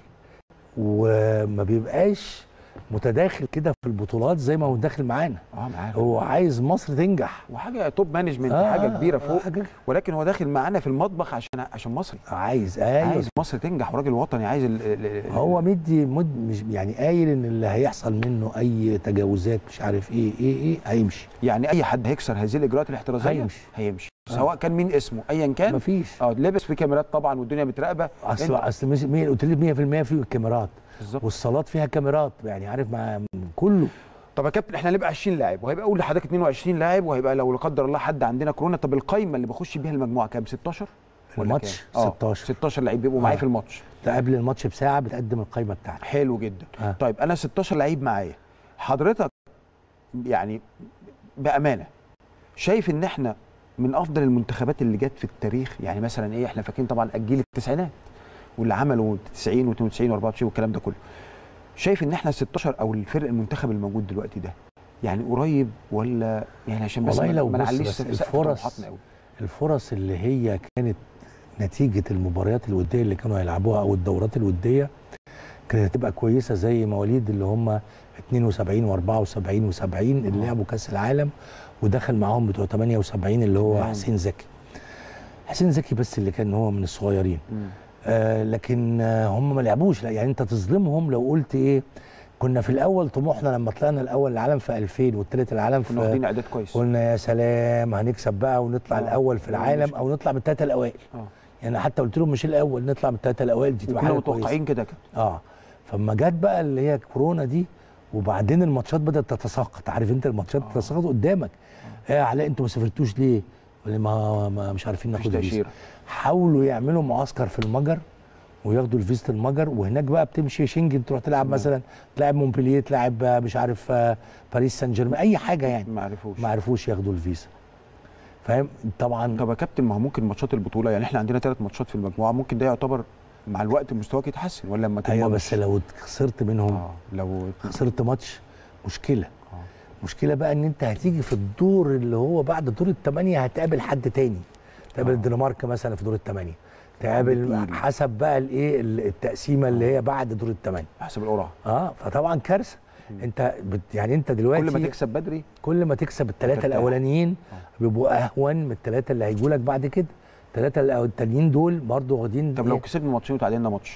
وما بيبقاش متداخل كده في البطولات زي ما هو داخل معانا اه معاك هو عايز مصر تنجح وحاجه توب مانجمنت آه، حاجه كبيره آه، فوق حاجة ولكن هو داخل معانا في المطبخ عشان عشان مصري عايز ايوه عايز مصر تنجح وراجل وطني عايز ال ال ال هو مدي مد مش يعني قايل ان اللي هيحصل منه اي تجاوزات مش عارف ايه ايه ايه هيمشي يعني اي حد هيكسر هذه الاجراءات الاحترازيه هيمشي. هيمشي آه. سواء كان مين اسمه ايا كان مفيش اه لابس في كاميرات طبعا والدنيا متراقبه اصل أنت- اصل مش- مية- قلت لي 100% فيه الكاميرات بالظبط والصالات فيها كاميرات يعني عارف مع كله طب يا كابتن احنا هنبقى 20 لاعب وهيبقى اقول لحضرتك 22 لاعب وهيبقى لو لا قدر الله حد عندنا كورونا طب القايمه اللي بخش بيها المجموعه كام 16 ولا الماتش كام؟ آه، 16. 16 لعيب بيبقوا معايا آه. في الماتش ده قبل الماتش بساعه بتقدم القائمه بتاعتك حلو جدا آه. طيب انا 16 لعيب معايا حضرتك يعني بامانه شايف ان احنا من افضل المنتخبات اللي جت في التاريخ يعني مثلا ايه احنا فاكرين طبعا الجيل التسعينات واللي عملوا 90 و92 و94 والكلام ده كله شايف ان احنا 16 او الفرق المنتخب الموجود دلوقتي ده يعني قريب ولا يعني عشان بس والله ما- لو ما بص نعليش بس سقف الفرص طموحاتنا قوي الفرص اللي هي كانت نتيجه المباريات الوديه اللي كانوا هيلعبوها او الدورات الوديه كانت هتبقى كويسه زي مواليد اللي هم 72 و74 و70 اللي آه. لعبوا كاس العالم ودخل معاهم بتوع 78 اللي هو نعم. حسين زكي حسين زكي بس اللي كان هو من الصغيرين مم. آه لكن آه هم ما لعبوش لا يعني انت تظلمهم لو قلت ايه كنا في الاول طموحنا لما طلعنا الاول العالم في 2000 والثالث العالم كنا واخدين في اعداد كويس قلنا يا سلام هنكسب بقى ونطلع آه. الاول في ما العالم عنديش- او نطلع من الثلاثه الاوائل اه يعني حتى قلت لهم مش الاول نطلع من الثلاثه الاوائل دي تبقى وكنا حاجه كويسه متوقعين كده كده اه فما جت بقى اللي هي كورونا دي وبعدين الماتشات بدات تتساقط عارف انت الماتشات آه. تتساقط قدامك ايه يا علاء انتوا ما سافرتوش ليه؟ ولا ما, ما مش عارفين مفيش ناخد الفيزا تاشيره حاولوا يعملوا معسكر في المجر وياخدوا الفيزا المجر وهناك بقى بتمشي شنجن تروح تلعب نعم. مثلا تلعب مونبلييه تلعب آه، مش عارف آه، باريس سان جيرمان اي حاجه يعني ما عرفوش ما عرفوش ياخدوا الفيزا فاهم طبعا طب يا كابتن ما هو ممكن ماتشات البطوله يعني احنا عندنا ثلاث ماتشات في المجموعه ممكن ده يعتبر مع الوقت مستواك يتحسن ولا لما ايوه تضمنش؟ بس لو خسرت منهم اه لو خسرت ماتش مشكله آه. مشكله بقى ان انت هتيجي في الدور اللي هو بعد دور الثمانيه هتقابل حد تاني تقابل آه. الدنمارك مثلا في دور الثمانيه تقابل تقيل. حسب بقى الايه التقسيمه اللي هي بعد دور الثمانيه حسب القرعه اه فطبعا كارثه انت بت يعني انت دلوقتي كل ما تكسب بدري كل ما تكسب الثلاثه ترتاح. الاولانيين آه. بيبقوا اهون من الثلاثه اللي هيجوا لك بعد كده الثلاثه التانيين دول برضه واخدين طب لو إيه؟ كسبنا ماتشين وتعادلنا ماتش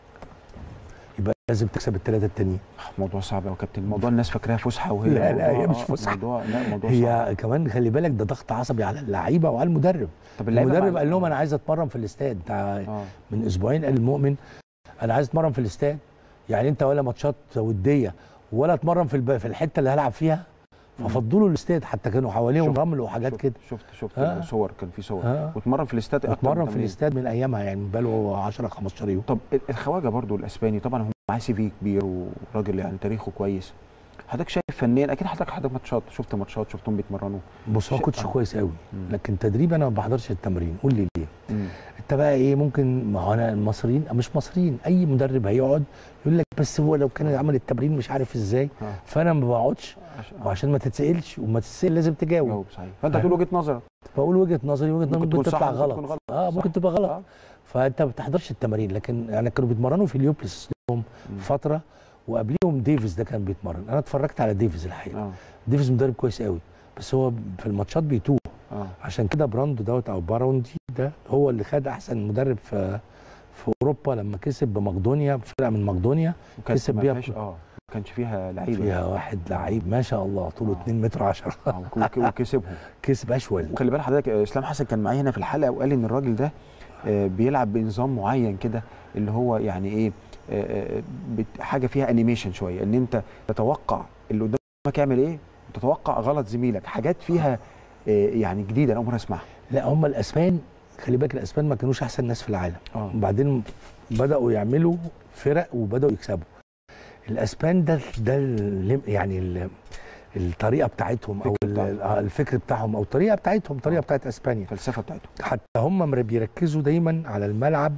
يبقى لازم تكسب الثلاثه التانيين موضوع صعب قوي يا كابتن موضوع الناس فاكراها فسحه وهي لا، لا، موضوع- هي مش آه، فسحة. موضوع لا موضوع صعب هي كمان خلي بالك ده ضغط عصبي على اللعيبه وعلى المدرب طب اللعيبة المدرب مع- قال لهم انا عايز اتمرن في الاستاد بتاع اه من اسبوعين قال المؤمن انا عايز اتمرن في الاستاد يعني انت ولا ماتشات وديه ولا اتمرن في الب... في الحته اللي هلعب فيها ففضلوا له الاستاد حتى كانوا حواليهم شفت- رمل وحاجات شفت- كده شفت شفت آه. صور كان في صور آه. واتمرن في الاستاد أكتر من اتمرن في تمرين. الاستاد من ايامها يعني بقاله 10 15 يوم طب الخواجه برضو الاسباني طبعا هو معاه سي في كبير وراجل يعني تاريخه كويس حضرتك شايف فنيا اكيد حضرتك حضرتك ماتشات شفت ماتشات شفتهم بيتمرنوا بص هو شيء- كوتش آه. كويس قوي مم. لكن تدريب انا ما بحضرش التمرين قول لي ليه انت بقى ايه ممكن ما هو انا المصريين مش مصريين اي مدرب هيقعد يقول لك بس هو لو كان عمل التمرين مش عارف ازاي آه. فانا ما بقعدش عشان- وعشان ما تتسالش وما تتسال لازم تجاوب جاوب صحيح فانت فاهم؟ هتقول وجهه نظرك بقول وجهه نظري وجهه نظري ممكن ممكن تكون صح تطلع ممكن غلط تكون غلط. اه صح. ممكن تبقى غلط آه. فانت ما بتحضرش التمارين لكن يعني كانوا بيتمرنوا في اليوبلس لهم مم. فتره وقبليهم ديفيز ده كان بيتمرن انا اتفرجت على ديفيز الحقيقه اه ديفيز مدرب كويس قوي بس هو في الماتشات بيتوه اه عشان كده براندو دوت او باروندي ده هو اللي خد احسن مدرب في في اوروبا لما كسب بمقدونيا فرقه من مقدونيا وكانت كسب ما بيها فيهاش- اه ما كانش فيها لعيبه فيها واحد لعيب ما شاء الله طوله آه. 2 متر 10 آه، وك- وكسبهم كسب اشول وخلي بالك حضرتك آه، اسلام حسن كان معايا هنا في الحلقه وقال لي ان الراجل ده آه، بيلعب بنظام معين كده اللي هو يعني ايه آه، آه، بت- حاجه فيها انيميشن شويه ان انت تتوقع اللي قدامك يعمل ايه وتتوقع غلط زميلك حاجات فيها آه، يعني جديده انا اول مره اسمعها لا هم الاسبان خلي بالك الاسبان ما كانوش احسن ناس في العالم اه وبعدين بداوا يعملوا فرق وبداوا يكسبوا الاسبان ده ده ال- يعني ال- الطريقه بتاعتهم او الفكر ال- بتاعهم. آه، الفكر بتاعهم او الطريقه بتاعتهم الطريقه آه. بتاعت اسبانيا الفلسفه بتاعته حتى هم مر- بيركزوا دايما على الملعب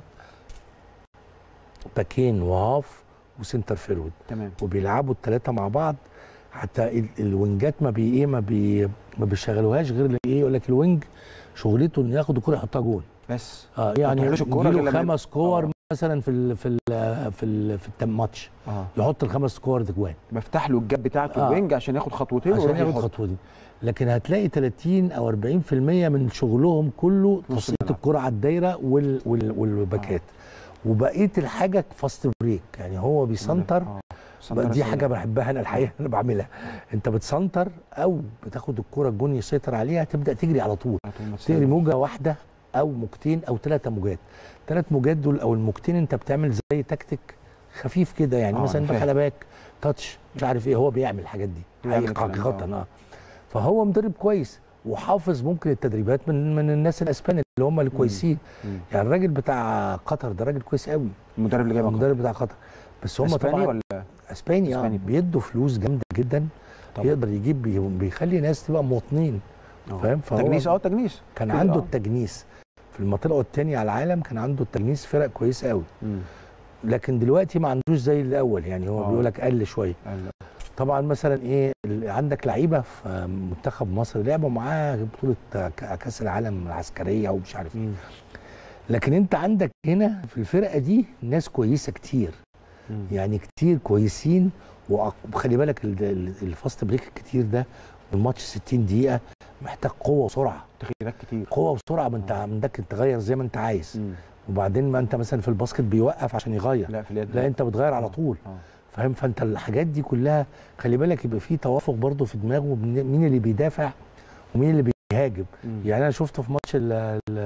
باكين وهاف وسنتر فيرود تمام وبيلعبوا الثلاثه مع بعض حتى ال- الوينجات ما بي ايه ما بي ما بيشغلوهاش غير اللي ايه يقول لك الوينج شغلته انه ياخد الكوره يحطها جون بس اه يعني تحركش الكورة يجيله غير لما خمس يبقى- كور آه. مثلا في ال في ال في ال في الماتش اه يحط الخمس كور ده جوان بفتح له الجاب بتاعته آه. الوينج عشان ياخد خطوتين عشان ويروح ياخد يحط. الخطوه دي لكن هتلاقي 30 او 40% من شغلهم كله نص تصويت الملعب. الكره على الدايره وال وال والباكات وبقيه الحاجه فاست بريك يعني هو بيسنتر آه. بقى سنتر دي سريع. حاجه بحبها انا الحقيقه انا بعملها انت بتسنتر او بتاخد الكره الجون يسيطر عليها تبدا تجري على طول على طول ما تجري تستنى. موجه واحده او موجتين او ثلاثه موجات ثلاث موجات دول او الموجتين انت بتعمل زي تكتيك خفيف كده يعني آه، مثلا أنا انت فاهم. على باك تاتش مش عارف ايه هو بيعمل الحاجات دي بيعمل حقيقة- الكلام ده، حقيقه اه فهو مدرب كويس وحافظ ممكن التدريبات من من الناس الاسبان اللي هم الكويسين مم. يعني الراجل بتاع قطر ده راجل كويس قوي المدرب اللي جاي من قطر. المدرب بتاع قطر بس هم اسباني طبعا ولا اسباني اه إسباني. بيدوا فلوس جامده جدا طبعا. يقدر يجيب بي- بيخلي ناس تبقى مواطنين آه. فاهم؟ فهو- تجنيس اه تجنيس كان كده، عنده آه. التجنيس في المنطقه الثانيه على العالم كان عنده التجنيس فرق كويسه قوي مم. لكن دلوقتي ما عندوش زي الاول يعني هو آه. بيقول لك قل شويه قال طبعا مثلا ايه ال- عندك لعيبه في منتخب مصر لعبوا معاه بطوله ك- كاس العالم العسكريه ومش عارف ايه مم. لكن انت عندك هنا في الفرقه دي ناس كويسه كتير مم. يعني كتير كويسين وأق- وخلي بالك ال- ال- الفاست بريك الكتير ده والماتش 60 دقيقه محتاج قوه وسرعه تغييرات كتير قوه وسرعه ما انت عندك تغير زي ما انت عايز مم. وبعدين ما انت مثلا في الباسكت بيوقف عشان يغير لا في اليد لا انت بتغير على آه. طول آه. فاهم فانت الحاجات دي كلها خلي بالك يبقى في توافق برضه في دماغه بين مين اللي بيدافع ومين اللي بيهاجم مم. يعني انا شفته في ماتش ال ال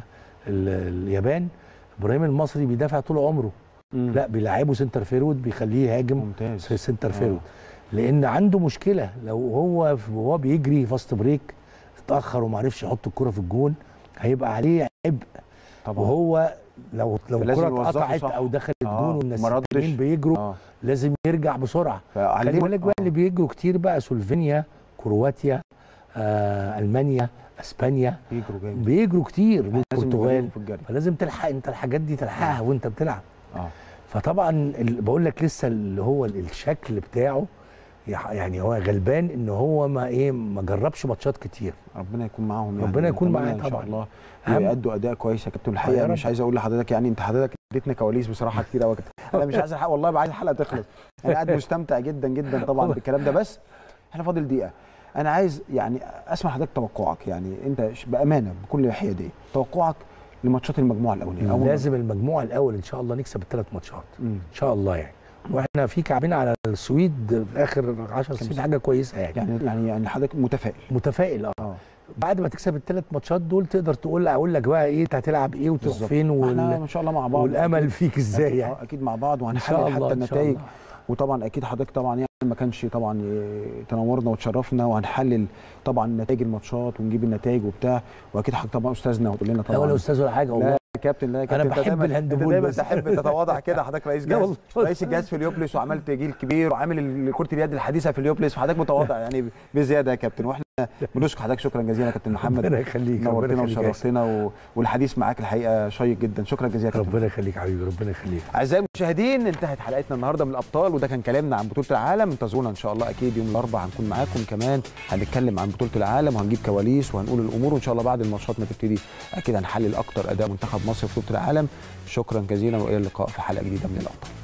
ال اليابان ابراهيم المصري بيدافع طول عمره مم. لا بيلعبه سنتر فيرود بيخليه يهاجم ممتاز في سنتر آه. فيرود لان عنده مشكله لو هو وهو بيجري فاست بريك اتاخر وما عرفش يحط الكره في الجون هيبقى عليه عبء طبعا وهو لو لو فلازم الكره يوظفه اتقطعت صح. او دخلت آه، جون والناس ما ردش. التانيين بيجروا اه لازم يرجع بسرعه خلي فعلمه- بالك بقى آه. اللي بيجروا كتير بقى سلوفينيا كرواتيا آه المانيا اسبانيا بيجروا جامد بيجروا كتير لازم والبرتغال نوريهم في الجري فلازم تلحق انت الحاجات دي تلحقها وانت بتلعب اه فطبعا ال- بقول لك لسه اللي هو ال- الشكل بتاعه يح- يعني هو غلبان ان هو ما ايه ما جربش ماتشات كتير ربنا يكون معاهم يعني ربنا يكون نتمنى معاه ان شاء طبعاً. الله أهم- ويأدوا اداء كويس يا كابتن يا الحقيقه رب. مش عايز اقول لحضرتك يعني انت حضرتك اديتنا كواليس بصراحه كتير قوي انا مش عايز الحلقه والله عايز الحلقه تخلص انا قاعد مستمتع جدا جدا طبعا بالكلام ده بس احنا فاضل دقيقه انا عايز يعني اسمع حضرتك توقعك يعني انت ش- بامانه بكل حياديه توقعك لماتشات المجموعه الاولانيه أول لازم المجموع الاول ان شاء الله نكسب الثلاث ماتشات مم. ان شاء الله يعني واحنا في كعبين على السويد في اخر 10 سنين حاجه كويسه يعني, يعني يعني يعني حضرتك متفائل متفائل اه اه بعد ما تكسب الثلاث ماتشات دول تقدر تقول اقول لك بقى ايه انت هتلعب ايه وتروح بالظبط. فين احنا وال... ان شاء الله مع بعض والامل فيك ازاي أكيد- يعني آه، اكيد مع بعض ان شاء وهنحلل الله حتى ان شاء النتائج الله وطبعا اكيد حضرتك طبعا يعني ما كانش طبعا ي- تنورنا وتشرفنا وهنحلل طبعا نتائج الماتشات ونجيب النتائج وبتاع واكيد حضرتك طبعا استاذنا وتقول لنا لا طبعا ولا استاذ ولا حاجه لا والله يا كابتن لا يا كابتن أنا أنت بحب دايماً- الهاندبول انت دايما بس. تحب تتواضع كده حضرتك رئيس لا جهاز والله. رئيس الجهاز في اليوبلس وعملت جيل كبير وعامل ال- كره اليد الحديثه في اليوبلس فحضرتك متواضع يعني بزياده يا كابتن واحنا بنشكر حضرتك شكرا جزيلا يا كابتن محمد ربنا يخليك ربنا نورتنا يخليك يا ياسر. وشرفتنا و... والحديث معاك الحقيقه شيق جدا شكرا جزيلا يا كابتن ربنا يخليك حبيبي ربنا يخليك اعزائي المشاهدين انتهت حلقتنا النهارده من الابطال وده كان كلامنا عن بطوله العالم انتظرونا ان شاء الله اكيد يوم الاربعاء هنكون معاكم كمان هنتكلم عن بطوله العالم وهنجيب كواليس وهنقول الامور وان شاء الله بعد الماتشات ما تبتدي اكيد هنحلل اكتر اداء منتخب مصر في بطوله العالم شكرا جزيلا والى اللقاء في حلقه جديده من الابطال